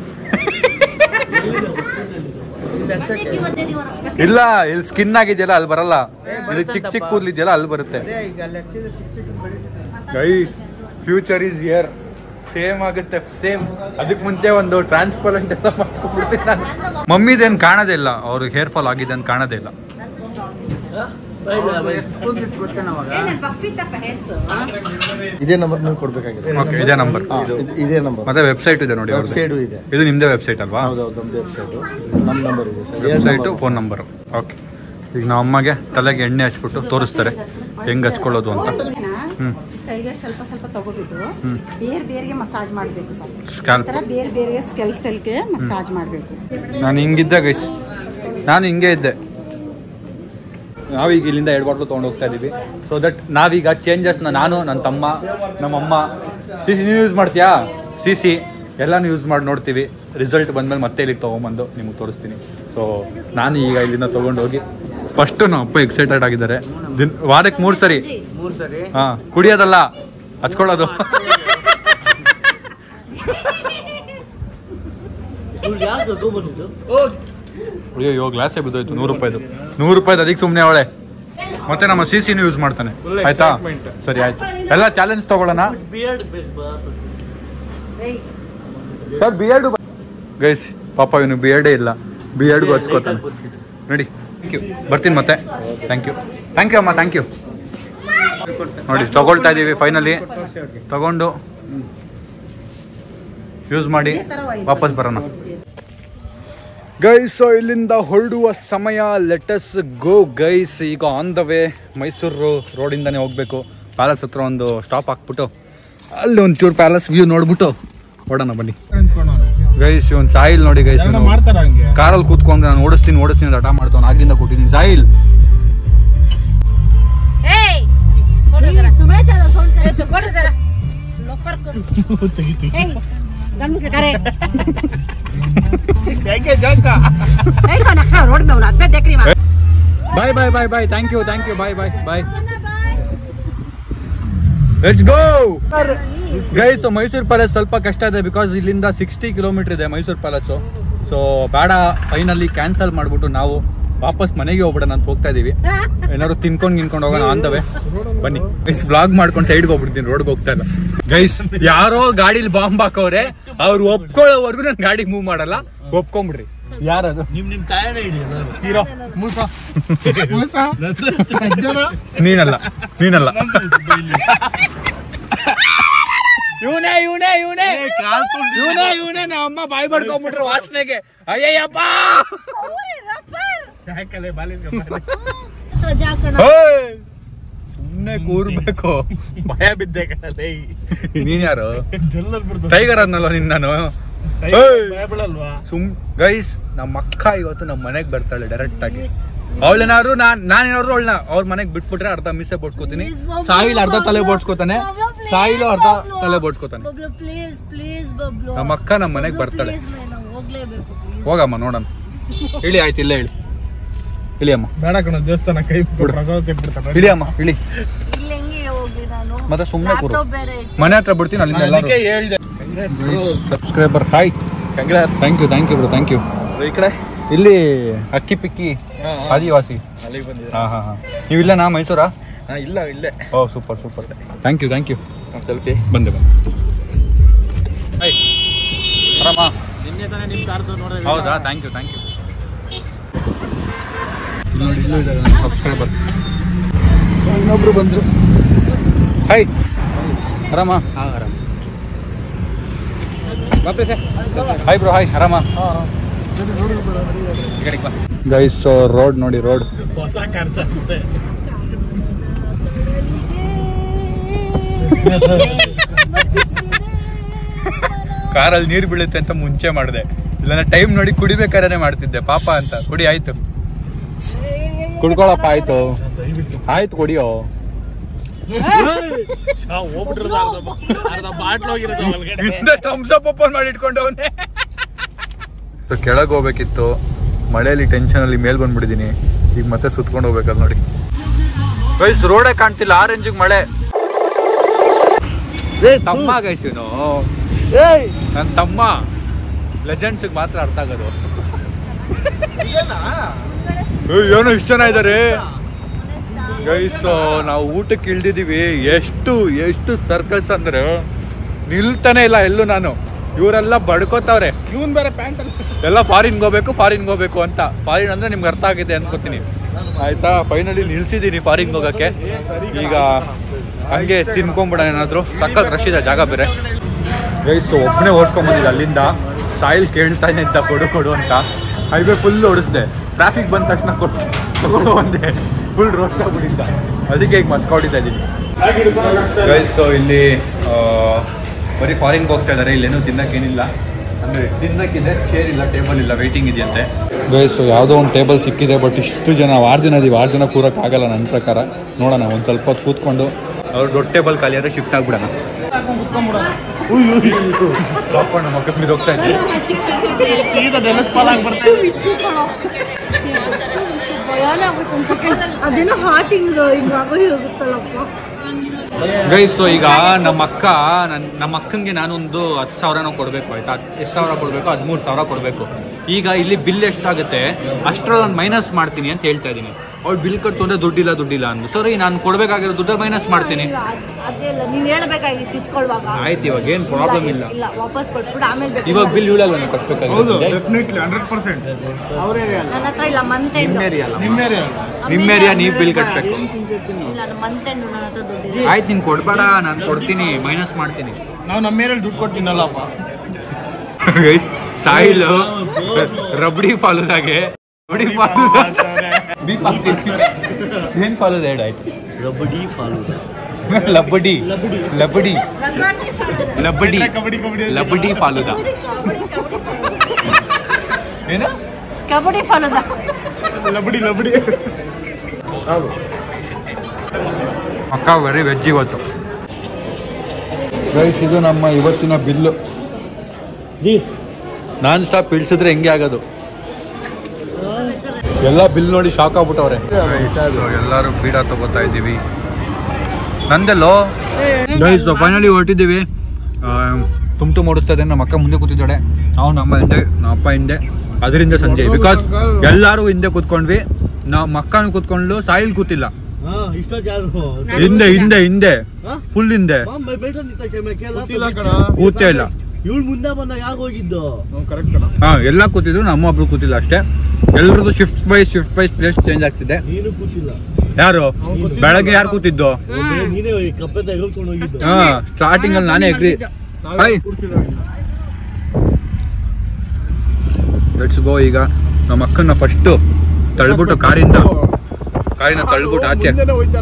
ಇಲ್ಲ ಇಲ್ಲಿ ಸ್ಕಿನ್ ಆಗಿದೆಯಲ್ಲ ಅಲ್ಲಿ ಬರಲ್ಲ ಇಲ್ಲಿ ಚಿಕ್ಕ ಚಿಕ್ಕ ಕೂದಲಿದೆಯಲ್ಲ ಅಲ್ಲಿ ಬರುತ್ತೆ guys future is here same ಆಗುತ್ತೆ ಸೇಮ್ ಅದಕ್ಕೆ ಮುಂಚೆ ಒಂದು ಟ್ರಾನ್ಸ್ಪರೆಂಟ್ ಎಲ್ಲ ಮಾಡಿಸ್ಕೊಂಡ್ಬಿಡ್ತೀನಿ ನಾನು ಮಮ್ಮಿದೇನು ಕಾಣೋದೇ ಇಲ್ಲ ಅವ್ರಿಗೆ ಹೇರ್ ಫಾಲ್ ಆಗಿದೆ ಅಂತ ಕಾಣೋದೇ ಇಲ್ಲ ಇದೇ ನಂಬರ್ ನೀವು ಕೊಡ್ಬೇಕಾಗಿದೆ ಓಕೆ ಇದೇ ನಂಬರ್ ಇದು- ಇದೇ ನಂಬರ್ ಮತ್ತೆ ವೆಬ್ಸೈಟ್ ಇದೆ ನೋಡಿ ಅವ್ರದ್ದು ವೆಬ್ಸೈಟು ಇದೆ ಇದು ನಿಮ್ಮದೇ ವೆಬ್ಸೈಟ್ ಅಲ್ವಾ ಹೌದೌದು ನಮ್ದು ವೆಬ್ಸೈಟು ನಮ್ಮ ನಂಬರ್ ಇದೆ sir website phone number okay ಈಗ ನಮ್ಮ ಅಮ್ಮಗೆ ತಲೆಗೆ ಎಣ್ಣೆ ಹಚ್ಬಿಟ್ಟು ತೋರಿಸ್ತಾರೆ ಹೆಂಗೆ ಹಚ್ಕೊಳ್ಳೋದು ಅಂತ ಹ್ಞೂ ಕೈಗೆ ಸ್ವಲ್ಪ ಸ್ವಲ್ಪ ತಗೋಬಿಟ್ಟು ಹ್ಮ್. ಬೇರೆ ಬೇರೆಗೆ ಮಸಾಜ್ ಮಾಡಬೇಕು ಸ್ವಲ್ಪ ಸ್ಕ್ಯಾಲ್ಪ್ ಈ ಥರ ಬೇರೆ ಬೇರೆ ಸ್ಕೆಲ್ ಸೆಲ್ಗೆ ಮಸಾಜ್ ಮಾಡಬೇಕು ನಾನು ಹಿಂಗಿದ್ದೆ ಗೈಸ್ ನಾನು ಹಿಂಗೆ ಇದ್ದೆ ನಾವೀಗ ಇಲ್ಲಿಂದ ಎರಡು ಬಾಟ್ಲು ತೊಗೊಂಡು ಹೋಗ್ತಾ ಇದ್ದೀವಿ ಸೊ ದಟ್ ನಾವೀಗ ಚೇಂಜಸ್ನ ನಾನು ನನ್ನ ತಮ್ಮ ನಮ್ಮಮ್ಮ ಸಿ ಸಿ ನೀವು ಯೂಸ್ ಮಾಡ್ತೀಯಾ ಸಿ ಸಿ ಎಲ್ಲನೂ ಯೂಸ್ ಮಾಡಿ ನೋಡ್ತೀವಿ ರಿಸಲ್ಟ್ ಬಂದಮೇಲೆ ಮತ್ತೆ ಇಲ್ಲಿಗೆ ತೊಗೊಂಬಂದು ನಿಮಗೆ ತೋರಿಸ್ತೀನಿ ಸೊ ನಾನು ಈಗ ಇಲ್ಲಿಂದ ತೊಗೊಂಡು ಹೋಗಿ ಫಸ್ಟು ನಮ್ಮ ಅಪ್ಪ ಎಕ್ಸೈಟೆಡ್ ಆಗಿದ್ದಾರೆ ದಿನ ವಾರಕ್ಕೆ ಮೂರು ಸರಿ ಹಾಂ ಕುಡಿಯೋದಲ್ಲ ಹಚ್ಕೊಳ್ಳೋದು ಅಯ್ಯೋ ಗ್ಲಾಸೇ ಬಿದ್ದೋಯ್ತು ನೂರು ರೂಪಾಯಿದು ನೂರು ರೂಪಾಯಿದು ಅದಕ್ಕೆ ಸುಮ್ಮನೆ ಅವಳೆ ಮತ್ತೆ ನಮ್ಮ ಸಿ ಸಿನೂ ಯೂಸ್ ಮಾಡ್ತಾನೆ ಆಯ್ತಾ ಸರಿ ಆಯ್ತು ಎಲ್ಲ ಚಾಲೆಂಜ್ ತಗೊಳ್ಳೋಣ ಸರ್ ಬಿ ಎಡ್ ಗೈಸ್ ಪಾಪ ಇವನು ಬಿ ಎಡೇ ಇಲ್ಲ ಬಿ ಎಡ್ಗೂ ಹಚ್ಕೋತಾನೆ ನೋಡಿ ಥ್ಯಾಂಕ್ ಯು ಬರ್ತೀನಿ ಮತ್ತೆ ಥ್ಯಾಂಕ್ ಯು ಥ್ಯಾಂಕ್ ಯು ಅಮ್ಮ ಥ್ಯಾಂಕ್ ಯು ನೋಡಿ ತಗೊಳ್ತಾ ಇದ್ದೀವಿ ಫೈನಲಿ ತಗೊಂಡು ಯೂಸ್ ಮಾಡಿ ವಾಪಸ್ ಬರೋಣ ಗೈಸ್ ಇಲ್ಲಿಂದ ಹೊರಡುವ ಸಮಯ ಲೆಟಸ್ ಗೋ ಗೈಸ್ ಈಗ ಆನ್ ದ ವೇ ಮೈಸೂರು ರೋಡಿಂದನೇ ಹೋಗ್ಬೇಕು ಪ್ಯಾಲೇಸ್ ಹತ್ರ ಒಂದು ಸ್ಟಾಪ್ ಹಾಕ್ಬಿಟ್ಟು ಅಲ್ಲಿ ಒಂಚೂರು ಪ್ಯಾಲೇಸ್ ವ್ಯೂ ನೋಡ್ಬಿಟ್ಟು ಹೊಡೋಣ ಬನ್ನಿ ಗೈಸ್ ಇವನ್ ಸಾಯಿಲ್ ನೋಡಿ ಗೈಸ್ ಮಾಡ್ತಾರ ಹಂಗೆ ಕಾರಲ್ಲಿ ಕೂತ್ಕೊಂಡು ನಾನು ಓಡಿಸ್ತೀನಿ ಓಡಿಸ್ತೀನಿ ಅಂತ ಹಠ ಮಾಡ್ತಾನೆ ಆಗಿಂದ ಕೊಟ್ಟಿದ್ದೀನಿ ಸಾಯಿಲ್ Hey! तुम्हें चलो सुन ऐसे बोल जरा लोफर को Hey! गन मुझे करे Hey कौन है रोड में उन्हें देख रही हूँ bye bye bye bye thank you thank you bye bye bye let's go guys Mysuru palace ಸ್ವಲ್ಪ ಕಷ್ಟ ಇದೆ ಬಿಕಾಸ್ ಇಲ್ಲಿಂದ ಸಿಕ್ಸ್ಟಿ ಕಿಲೋಮೀಟರ್ ಇದೆ ಮೈಸೂರು ಪ್ಯಾಲೇಸು ಸೊ ಬೇಡ ಫೈನಲಿ ಕ್ಯಾನ್ಸಲ್ ಮಾಡ್ಬಿಟ್ಟು ನಾವು ವಾಪಸ್ ಮನೆಗೆ ಹೋಗ್ಬಿಡೋಣ ಅಂತ ಹೋಗ್ತಾ ಇದೀವಿ ಏನಾದ್ರು ತಿನ್ಕೊಂಡು ಗಿನ್ಕೊಂಡು ಹೋಗೋಣ ಅಂತವೆ ಬನ್ನಿ ಗೈಸ್ ಬ್ಲಾಗ್ ಮಾಡ್ಕೊಂಡು ಸೈಡ್ಗೆ ಹೋಗ್ಬಿಡ್ತೀನಿ ರೋಡ್ಗೆ ಹೋಗ್ತಾ ಇಲ್ಲ ಗೈಸ್ ಯಾರೋ ಗಾಡಿಲಿ ಬಾಂಬ್ ಹಾಕೋರೆ ಅವ್ರು ಒಪ್ಕೊಳ್ಳೋವರೆಗೂ ನಾನು ಗಾಡಿಗೆ ಮೂವ್ ಮಾಡಲ್ಲ ಒಪ್ಕೊಂಬಿಡ್ರಿ ಯಾರದು ನಿಮ್ ನಿಮ್ ತಾಯನೇ ಇಡಿ ತೀರೋ ಮೂಸ ಮೂಸ ನೀನಲ್ಲ ನೀನಲ್ಲ ಇವನೇ ಇವನೇ ಇವನೇ ಇವನೇ ಇವನೇ ನಮ್ಮ ಅಮ್ಮ ಬಾಯಿ ಬಡ್ಕೊಂಡ್ಬಿಟ್ರು ವಾಸನೆಗೆ ಅಯ್ಯಯ್ಯಪ್ಪ ಯಾಕಲೆ ಬಾಲಿಸ್ಕ ಜಾಕಣ ಸುಮ್ನೆ ಕೂರ್ಬೇಕು ಭಯ ಬಿದ್ದೆ ಕಣಲೆ ನೀನ್ ಯಾರು ಜಲ್ಲಲ್ಲಿ ಬಿಡ್ತು ಟೈಗರ್ ಅನ್ನಲ್ಲ ನಿನ್ ನಾನು ಭಯ ಬೀಳಲ್ವಾ ಸುಮ್ ಗೈಸ್ ನಮ್ಮ ಅಕ್ಕ ಇವತ್ತು ನಮ್ಮ ಮನೆಗ್ ಬರ್ತಾಳೆ ಡೈರೆಕ್ಟ್ ಆಗಿ ಅವಳೇನಾದ್ರು ನಾನ್ ನಾನೇನಾದ್ರು ಅವಳನ್ನ ಅವ್ರ ಮನೆಗ್ ಬಿಟ್ಬಿಟ್ರೆ ಅರ್ಧ ಮಿಸೆ ಬೋಡ್ಸ್ಕೊತೀನಿ ಸಾಯಿಲ್ ಅರ್ಧ ತಲೆ ಬೋಡ್ಸ್ಕೊತಾನೆ ಸಾಯಿಲು ಅರ್ಧ ತಲೆ ಬೋಡ್ಸ್ಕೊತಾನೆ ಬಬ್ಲು ಪ್ಲೀಸ್ ಪ್ಲೀಸ್ ಬಬ್ಲು ನಮ್ಮ ಅಕ್ಕ ನಮ್ಮ ಮನೆಗ್ ಬರ್ತಾಳೆ Please, ನಾವು ಹೋಗ್ಲೇಬೇಕು please. ಹೋಗಮ್ಮ ನೋಡೋಣ ಇಳಿ ಆಯ್ತು ಇಲ್ಲೇ ಇಳಿ ಇಳಿ ಅಮ್ಮ ಬೇಡ ಕಣ ದೇವಸ್ಥಾನ ಕೈ ಪ್ರಸಾದ ತಿನ್ಬಿಡ್ತಾರೆ ಇಳಿ ಅಮ್ಮ ಇಳಿ ಇಲ್ಲಿ ಹೆಂಗೆ ಹೋಗ್ಲಿ ನಾನು ಮತ್ತೆ ಸುಮ್ನೆ ಕೂರು. Laptop ಬೇರೆ ಇತ್ತು. ಮನೆ ಹತ್ರ ಬಿಡ್ತೀನಿ ಅಲ್ಲಿಂದ ಅದಕ್ಕೆ ಹೇಳ್ದೆ subscriber hi congrats thank you thank you bro thank you ಈ ಕಡೆ ಇಲ್ಲಿ ಅಕ್ಕಿ ಪಿಕ್ಕಿ ಆದಿವಾಸಿ ಅಲ್ಲಿಗೆ ಬಂದಿದೆ ಹಾ ಹಾ ಹಾ ನೀವಿಲ್ಲ ನಾ ಮೈಸೂರಾ ಹಾ ಇಲ್ಲ ಇಲ್ಲೇ ಓ super super thank you thank you ಒಂದು ಸೆಲ್ಫಿ ಬಂದೆ ಬಂದೆ ಹಾಯ್ ಆರಾಮ ನಿನ್ನೆ ತಾನೇ ನಿಮ್ ಕಾರ್ದು ನೋಡಿದ್ರೆ ಹೌದಾ ಥ್ಯಾಂಕ್ ಯು ಥ್ಯಾಂಕ್ ಯು ನೋಡಿ ಇಲ್ಲೂ ಇದ್ದಾರೆ ಸಬ್ಸ್ಕ್ರೈಬರ್ ಇನ್ನೊಬ್ರು ಬಂದರು ಹಾಯ್ ಆರಾಮ ಆರಾಮ್ ವಾಪಸ್ ಹಾಯ್ ಬ್ರೋ ಹಾಯ್ ಆರಾಮ ಗೈಸ್ ರೋಡ್ ನೋಡಿ ರೋಡ್ ಹೊಸ ಖರ್ಚ ಕಾರಲ್ಲಿ ನೀರು ಬೀಳುತ್ತೆ ಅಂತ ಮುಂಚೆ ಮಾಡಿದೆ ಇಲ್ಲ ಟೈಮ್ ನೋಡಿ ಕುಡಿಬೇಕಾದ್ರೆ ಮಾಡ್ತಿದ್ದೆ ಪಾಪ ಅಂತ ಕುಡಿ ಆಯ್ತು ಕುಡ್ಕೊಳಪ್ಪ ಆಯ್ತು ಆಯ್ತು ಕುಡಿಯೋ ಹೋಗ್ಬಿಟ್ಟಿರೋದು ಅರ್ಧ ಅರ್ಧ ಬಾಟ್ಲ್ ಹೋಗಿರೋದು ಒಳಗಡೆ ಹಿಂದೆ ಥಮ್ಸ್ ಅಪ್ ಓಪನ್ ಮಾಡಿ ಇಟ್ಕೊಂಡವನೇ ಕೆಳಗೆ ಹೋಗ್ಬೇಕಿತ್ತು ಮಳೆಯಲ್ಲಿ ಟೆನ್ಷನ್ ಅಲ್ಲಿ ಮೇಲ್ ಬಂದ್ಬಿಟ್ಟಿದೀನಿ ಈಗ ಮತ್ತೆ ಸುತ್ಕೊಂಡು ಹೋಗ್ಬೇಕಲ್ಲ ನೋಡಿ ಗೈಸ್ ರೋಡೇ ಕಾಣ್ತಿಲ್ಲ ಆರೆಂಜಿಗೆ ಮಳೆ ತಮ್ಮ ಗೈಸ್ ಇವನು ನನ್ನ ತಮ್ಮ ಲೆಜೆಂಡ್ಸ್ ಮಾತ್ರ ಅರ್ಥ ಆಗೋದು ಏಯ್, ಏನೋ ಇಷ್ಟು ಜನ ಇದ್ದಾರೆ ಗೈಸ್ ನಾವು ಊಟಕ್ಕೆ ಇಳ್ದಿದೀವಿ ಎಷ್ಟು ಎಷ್ಟು ಸರ್ಕಸ್ ಅಂದ್ರೆ ನಿಲ್ತಾನೆ ಇಲ್ಲ ಎಲ್ಲೂ ನಾನು ಇವರೆಲ್ಲ ಬಡ್ಕೋತಾವ್ರೆ ಇವನ್ ಬೇರೆ ಪ್ಯಾಂಟ್ ಅಲ್ಲಿ ಎಲ್ಲ ಫಾರಿನ್ಗೆ ಹೋಗ್ಬೇಕು ಫಾರಿನ್ಗೆ ಹೋಗ್ಬೇಕು ಅಂತ ಫಾರಿನ್ ಅಂದ್ರೆ ನಿಮ್ಗೆ ಅರ್ಥ ಆಗಿದೆ ಅನ್ಕೋತೀನಿ ಆಯ್ತಾ ಫೈನಲಿ ನಿಲ್ಸಿದ್ದೀನಿ ಫಾರಿನ್ಗೆ ಹೋಗಕ್ಕೆ ಈಗ ಹಂಗೆ ತಿನ್ಕೊಂಬಿಡೋಣ ಏನಾದ್ರು ಸಖತ್ ರಶ್ ಇದೆ ಜಾಗ ಬೇರೆ ಗೈಸ್ ಒಬ್ಬನೇ ಓಡಿಸ್ಕೊಂಬಂದಿದ್ದೆ ಅಲ್ಲಿಂದ ಸಾಯಿಲ್ ಕೇಳ್ತಾನೆ ಇದ್ದ ಕೊಡು ಕೊಡು ಅಂತ ಹೈವೇ ಫುಲ್ ಓಡಿಸ್ದೆ ಟ್ರಾಫಿಕ್ ಬಂದ ತಕ್ಷಣ ಕೊಟ್ಟು ತಗೊಂಡು ಬಂದೆ ಫುಲ್ ರೋಸ್ಟ್ ಆಗ್ಬಿಟ್ಟಿದ್ದ ಅದಕ್ಕೆ ಈಗ ಮಸ್ಕೊಂಡಿದ್ದೆ ಇದ್ದೀನಿ ಗೈಸ್ ಇಲ್ಲಿ ಆ, ಬರೀ ಫಾರಿನ್ಗೆ ಹೋಗ್ತಾ ಇದ್ದಾರೆ ಇಲ್ಲೇನು ತಿನ್ನಕ್ಕೇನಿಲ್ಲ ಅಂದರೆ ತಿನ್ನಕ್ಕಿದೆ ಚೇರ್ ಇಲ್ಲ ಟೇಬಲ್ ಇಲ್ಲ ವೆಯ್ಟಿಂಗ್ ಇದೆಯಂತೆ ಗೈಸ್ ಯಾವುದೋ ಒಂದು ಟೇಬಲ್ ಸಿಕ್ಕಿದೆ ಬಟ್ ಇಷ್ಟು ಜನ ನಾವು ಆರು ಜನ ಇದೀವಿ ಆರು ಜನ ಕೂರಕ್ಕಾಗಲ್ಲ ನನ್ನ ಪ್ರಕಾರ ನೋಡೋಣ ಒಂದು ಸ್ವಲ್ಪ ಹೊತ್ತು ಕೂತ್ಕೊಂಡು ಅವ್ರು ದೊಡ್ಡ ಟೇಬಲ್ ಖಾಲಿ ಆದರೆ ಶಿಫ್ಟ್ ಆಗ್ಬಿಡೋಣ ಪಾಪ ನಮ್ಮ ಮಕ್ಕಳ ಮೇಲೆ ಹೋಗ್ತಾ ಇದ್ದೆ ಸೀದಾ ನೆಲದ ಪಾಲಾಗಿ ಬರ್ತಾರೆ ಭಯಾನೇ ಆಗುತ್ತೆ ಅನ್ಸಕ್ಕೆ ಅದೇನೋ ಹಾರ್ಟ್ ಹಿಂಗ ಹಿಂಗ ಆಗೋಗಿ ಹೋಗುತ್ತಲ್ಲಪ್ಪ ಗೈಸ್ ಸೊ ಈಗ ನಮ್ಮ ಅಕ್ಕ ನನ್ನ ನಮ್ಮ ಅಕ್ಕಂಗೆ ನಾನೊಂದು ಹತ್ತು ಸಾವಿರನೋ ಕೊಡಬೇಕು ಆಯ್ತಾ ಎಷ್ಟು ಸಾವಿರ ಕೊಡಬೇಕು ಹದಿಮೂರು ಸಾವಿರ ಕೊಡಬೇಕು ಈಗ ಇಲ್ಲಿ ಬಿಲ್ ಎಷ್ಟಾಗುತ್ತೆ ಅಷ್ಟರಲ್ಲಿ ನಾನು ಮೈನಸ್ ಮಾಡ್ತೀನಿ ಅಂತ ಹೇಳ್ತಾ ಇದ್ದೀನಿ ಅವ್ಳು ಬಿಲ್ ಕಟ್ಟು ಅಂದ್ರೆ ದುಡ್ಡಿಲ್ಲ ದುಡ್ಡಿಲ್ಲ ಅಂದು ಸರಿ ನಾನು ಕೊಡಬೇಕಾಗಿರೋ ದುಡ್ಡಲ್ಲಿ ಮೈನಸ್ ಮಾಡ್ತೀನಿ ಇಲ್ಲ, ಅದ್- ಅದೇ ಇಲ್ಲ ನೀನ್ ಹೇಳ್ಬೇಕಾಗಿತ್ತು ಇಸ್ಕೊಳ್ವಾಗ ಆಯ್ತು ಇವಾಗ ಏನು ಪ್ರಾಬ್ಲಮ್ ಇಲ್ಲ ಇಲ್ಲ ವಾಪಸ್ ಕೊಟ್ಬಿಟ್ಟು ಆಮೇಲೆ ಬೇಕು ಇವಾಗ ಬಿಲ್ ಇವಳಲ್ವ ನೀವು ಕಟ್ಬೇಕಾಗಿರೋದು ಡೆಫಿನೆಟ್ಲಿ ಹಂಡ್ರೆಡ್ ಪರ್ಸೆಂಟ್ ಅವರೇ ನನ್ನ ಹತ್ರ ಇಲ್ಲ ಮಂತ್ ಎಂಡ್ ನಿಮ್ಮ ಏರಿಯಾ ಅಲ್ಲ ನಿಮ್ಮೇರೆ ನಿಮ್ಮ ಏರಿಯಾ ನೀವು ಬಿಲ್ ಕಟ್ಟಬೇಕು ಇಲ್ಲ ಮಂತ್ ಎಂಡ್ ನನ್ನ ಹತ್ರ ದುಡ್ಡಿದೆ ಆಯ್ತು ನೀನು ಕೊಡಬೇಡ ನಾನು ಕೊಡ್ತೀನಿ ಮೈನಸ್ ಮಾಡ್ತೀನಿ ನಾವು ನಮ್ಮ ಏರಿಯಲ್ಲಿ ದುಡ್ಡು ಕೊಡ್ತೀನಲ್ಲಪ್ಪ ಗೈಸ್ ಸಾಯಿಲ್ ರಬಡಿ ಫಾಲುದಾಗೆ ರಬಡಿ ಫಾಲುದಾ ಬೀಪ್ ಹಾಕ್ತೀನಿ ಏನ್ ಫಾಲುದ ಹೇಳ ಆಯ್ತು ರಬಡಿ ಫಾಲು ಲಬ್ಬಡಿ ಲಬ್ಬಡಿ ಲಬ್ಬಡಿ ಕಬಡ್ಡಿ ಕಬಡ್ಡಿ ಲಬ್ಬಡಿ ಫಾಲುದ ಏನ ಕಬಡ್ಡಿ ಫಾಲೋದ ಲಬಡಿ ಲಬಡಿ ಅಕ್ಕ ವೆರಿ ವೆಜ್ ಇವತ್ತು ಗೈಸ್ ಇದು ನಮ್ಮ ಇವತ್ತಿನ ಬಿಲ್ಲು ನಾನ್ ಸ್ಟಾಪ್ ಇಳಿಸಿದ್ರೆ ಹೆಂಗೆ ಆಗೋದು ಎಲ್ಲ ಬಿಲ್ ನೋಡಿ ಶಾಕ್ ಆಗ್ಬಿಟ್ಟವ್ರೆ ಎಲ್ಲರೂ ಬೀಡ ತಗೋತಾ ಇದ್ದೀವಿ ನಂದೆಲ್ಲೋ ಗೈಸ್ ಫೈನಲಿ ಹೊರಟಿದ್ದೀವಿ ತುಮ್ ತುಮ್ ಓಡಿಸ್ತದೆ ನಮ್ಮ ಅಕ್ಕ ಮುಂದೆ ಕೂತಿದ್ದಾಳೆ ನಾವು ನಮ್ಮ ಹಿಂದೆ ನಮ್ಮ ಅಪ್ಪ ಹಿಂದೆ ಅದರಿಂದ ಸಂಜೆ ಬಿಕಾಸ್ ಎಲ್ಲರೂ ಹಿಂದೆ ಕೂತ್ಕೊಂಡ್ವಿ ನಮ್ಮ ಅಕ್ಕನೂ ಕೂತ್ಕೊಂಡ್ಲು ಸಾಯಿಲ್ ಕೂತಿಲ್ಲ ಹಿಂದೆ ಹಿಂದೆ ಹಿಂದೆ ಫುಲ್ ಹಿಂದೆ ಗೊತ್ತಿಲ್ಲ ಕಣ ಕೂತೇ ಇಲ್ಲ ಇವಳು ಮುಂದೆ ಬಂದಾಗ ಯಾಕೆ ಹೋಗಿದ್ದು ಹಾ ಎಲ್ಲ ಕೂತಿದ್ರು ನಮ್ಮ ಒಬ್ರು ಕೂತಿಲ್ಲ ಅಷ್ಟೇ ಎಲ್ರದ್ದು shift by shift by place change ಆಗ್ತಿದೆ ನೀನು ಕೂತಿಲ್ಲ ಯಾರು ಬೆಳಗ್ಗೆ ಯಾರು ಕೂತಿದ್ದು ಒಬ್ನೇ ನೀನೇ ಕಪ್ಪೆ ತೆಗೆದುಕೊಂಡು ಹೋಗಿದ್ದು ಹಾ ಸ್ಟಾರ್ಟಿಂಗ್ ಅಲ್ಲಿ ನಾನೇ ಎಗ್ರಿ ಹಾಯ್ ಲೆಟ್ಸ್ ಗೋ ಈಗ ನಮ್ಮ ಅಕ್ಕನ ಫಸ್ಟ್ ತಳ್ಬಿಟ್ಟು ಕಾರಿಂದ ಕಾರಿನ ತಳ್ಬಿಟ್ಟು ಆಚೆ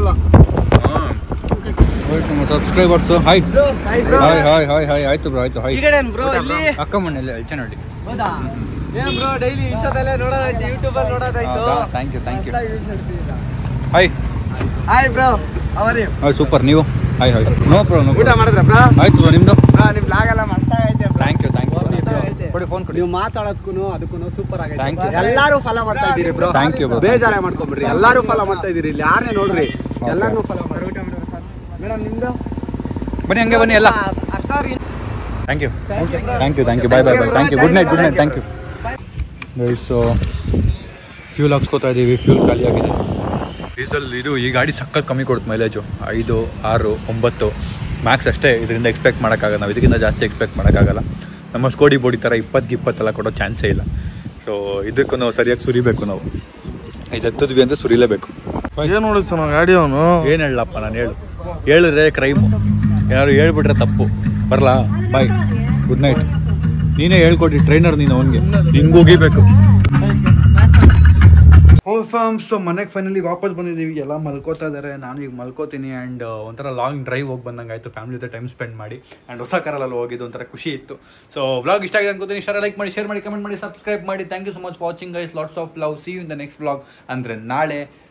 subscribers hi hi hi hi hi ಆಯ್ತು ಬ್ರೋ ಆಯ್ತು ಹಾಯ್ ಬ್ರೋ ಇಲ್ಲಿ ಅಕ್ಕ ಮಣ್ಣಲ್ಲಿ ಎಲ್ಚನಹಳ್ಳಿ ಹೌದಾ ಏನ್ ಬ್ರೋ ಡೈಲಿ ಇನ್ಸ್ಟಾದಲ್ಲೇ ನೋಡೋದಾಯ್ತು ಯೂಟ್ಯೂಬ್ ಅಲ್ಲಿ ನೋಡೋದಾಯ್ತು thank you thank you hi hi bro ಅವರಿ ಹಾಯ್ ಸೂಪರ್ ನೀವು hi hi no bro no ಊಟ ಮಾಡಿದ್ರ ಬ್ರೋ ಆಯ್ತು ಬ್ರೋ ನಿಮ್ದು ಬ್ರೋ ನಿಮ್ ಬ್ಲಾಗ್ ಎಲ್ಲ ಮಸ್ತ್ ಆಗೈತೆ bro. Thank you thank you ಕೊಡಿ ಫೋನ್ ಕೊಡಿ ನೀವು ಮಾತಾಡೋದಕ್ಕೂ ಅದಕ್ಕೂ ಸೂಪರ್ Thank ಆಗೈತೆ you. ಎಲ್ಲಾರು ಫಾಲೋ ಮಾಡ್ತಾ ಇದ್ದೀರಿ ಬ್ರೋ Thank you, bro. ಬೇಜಾರೇ ಮಾಡ್ಕೊಂಬಿಡ್ರಿ ಎಲ್ಲಾರು ಫಾಲೋ ಮಾಡ್ತಾ ಇದೀರಿ ಇಲ್ಲಿ ಯಾರನ್ನೇ ನೋಡ್ರಿ ಎಲ್ಲಾರನ್ನೂ ಫಾಲೋ ಮಾಡಿ ಮೇಡಮ್ ನಿಮ್ದು ಬನ್ನಿ ಹಂಗೆ ಬನ್ನಿ ಎಲ್ಲ ಅಕ್ಕ ಅವ್ರು ಇನ್- thank you thank you thank you bye bye bye thank you good night good night thank you so fuel ಹಾಕ್ಸ್ಕೊತಾ ಇದ್ದೀವಿ ಫ್ಯೂಲ್ ಖಾಲಿ ಆಗಿದೆ ಡೀಸೆಲ್ ಇದು ಈ ಗಾಡಿ ಸಖತ್ ಕಮ್ಮಿ ಕೊಡುತ್ತೆ ಮೈಲೇಜು ಐದು ಆರು ಒಂಬತ್ತು ಮ್ಯಾಕ್ಸ್ ಅಷ್ಟೇ ಇದರಿಂದ ಎಕ್ಸ್ಪೆಕ್ಟ್ ಮಾಡೋಕ್ಕಾಗಲ್ಲ ನಾವು ಇದಕ್ಕಿಂತ ಜಾಸ್ತಿ ಎಕ್ಸ್ಪೆಕ್ಟ್ ಮಾಡೋಕ್ಕಾಗಲ್ಲ ನಮ್ಮ ಸ್ಕೋಡಿ ಬೋಡಿ ಥರ ಇಪ್ಪತ್ತು ಇಪ್ಪತ್ತೆಲ್ಲ ಕೊಡೋ ಚಾನ್ಸೇ ಇಲ್ಲ ಸೊ ಇದಕ್ಕೂ ನಾವು ಸರಿಯಾಗಿ ಸುರಿಬೇಕು ನಾವು ಇದು ಎತ್ತಿದ್ವಿ ಅಂದರೆ ಸುರಿಲೇಬೇಕು ಏನ್ ನೋಡಿಸ್ ನಾವು ಗಾಡಿ ಅವನು ಏನು ಹೇಳಪ್ಪ ನಾನು ಹೇಳು ಹೇಳಿದ್ರೆ ಕ್ರೈಮು ಯಾರು ಹೇಳ್ಬಿಟ್ರೆ ತಪ್ಪು ಬರಲಾ ಬಾಯ್ ಗುಡ್ ನೈಟ್ ನೀನೇ ಹೇಳ್ಕೊಡಿ ಟ್ರೈನರ್ ನೀನು ಅವನಿಗೆ ಹಿಂಗೆ ಹೋಗಿಬೇಕು ಓ ಫಾರ್ಮ್ ಸೊ ಮನೆಗೆ ಫೈನಲಿ ವಾಪಸ್ ಬಂದಿದ್ದೀವಿ ಎಲ್ಲ ಮಲ್ಕೋತಾ ಇದ್ದಾರೆ ನಾನು ಈಗ ಮಲ್ಕೋತೀನಿ ಆ್ಯಂಡ್ ಒಂಥರ ಲಾಂಗ್ ಡ್ರೈವ್ ಹೋಗಿ ಬಂದಂಗೆ ಆಯಿತು ಫ್ಯಾಮಿಲಿ ಜೊತೆ ಟೈಮ್ ಸ್ಪೆಂಡ್ ಮಾಡಿ ಆ್ಯಂಡ್ ಹೊಸ ಕಾರಲ್ಲಿ ಹೋಗಿದ್ದು ಒಂಥರ ಖುಷಿ ಇತ್ತು ಸೊ ವ್ಲಾಗ್ ಇಷ್ಟ ಆಗಿದೆ ಅನ್ಕೋತೀನಿ ಇಷ್ಟ ಲೈಕ್ ಮಾಡಿ ಶೇರ್ ಮಾಡಿ ಕಮೆಂಟ್ ಮಾಡಿ ಸಬ್ಸ್ಕ್ರೈಬ್ ಮಾಡಿ thank you so much watching guys lots of love see you in the next vlog ಅಂದರೆ ನಾಳೆ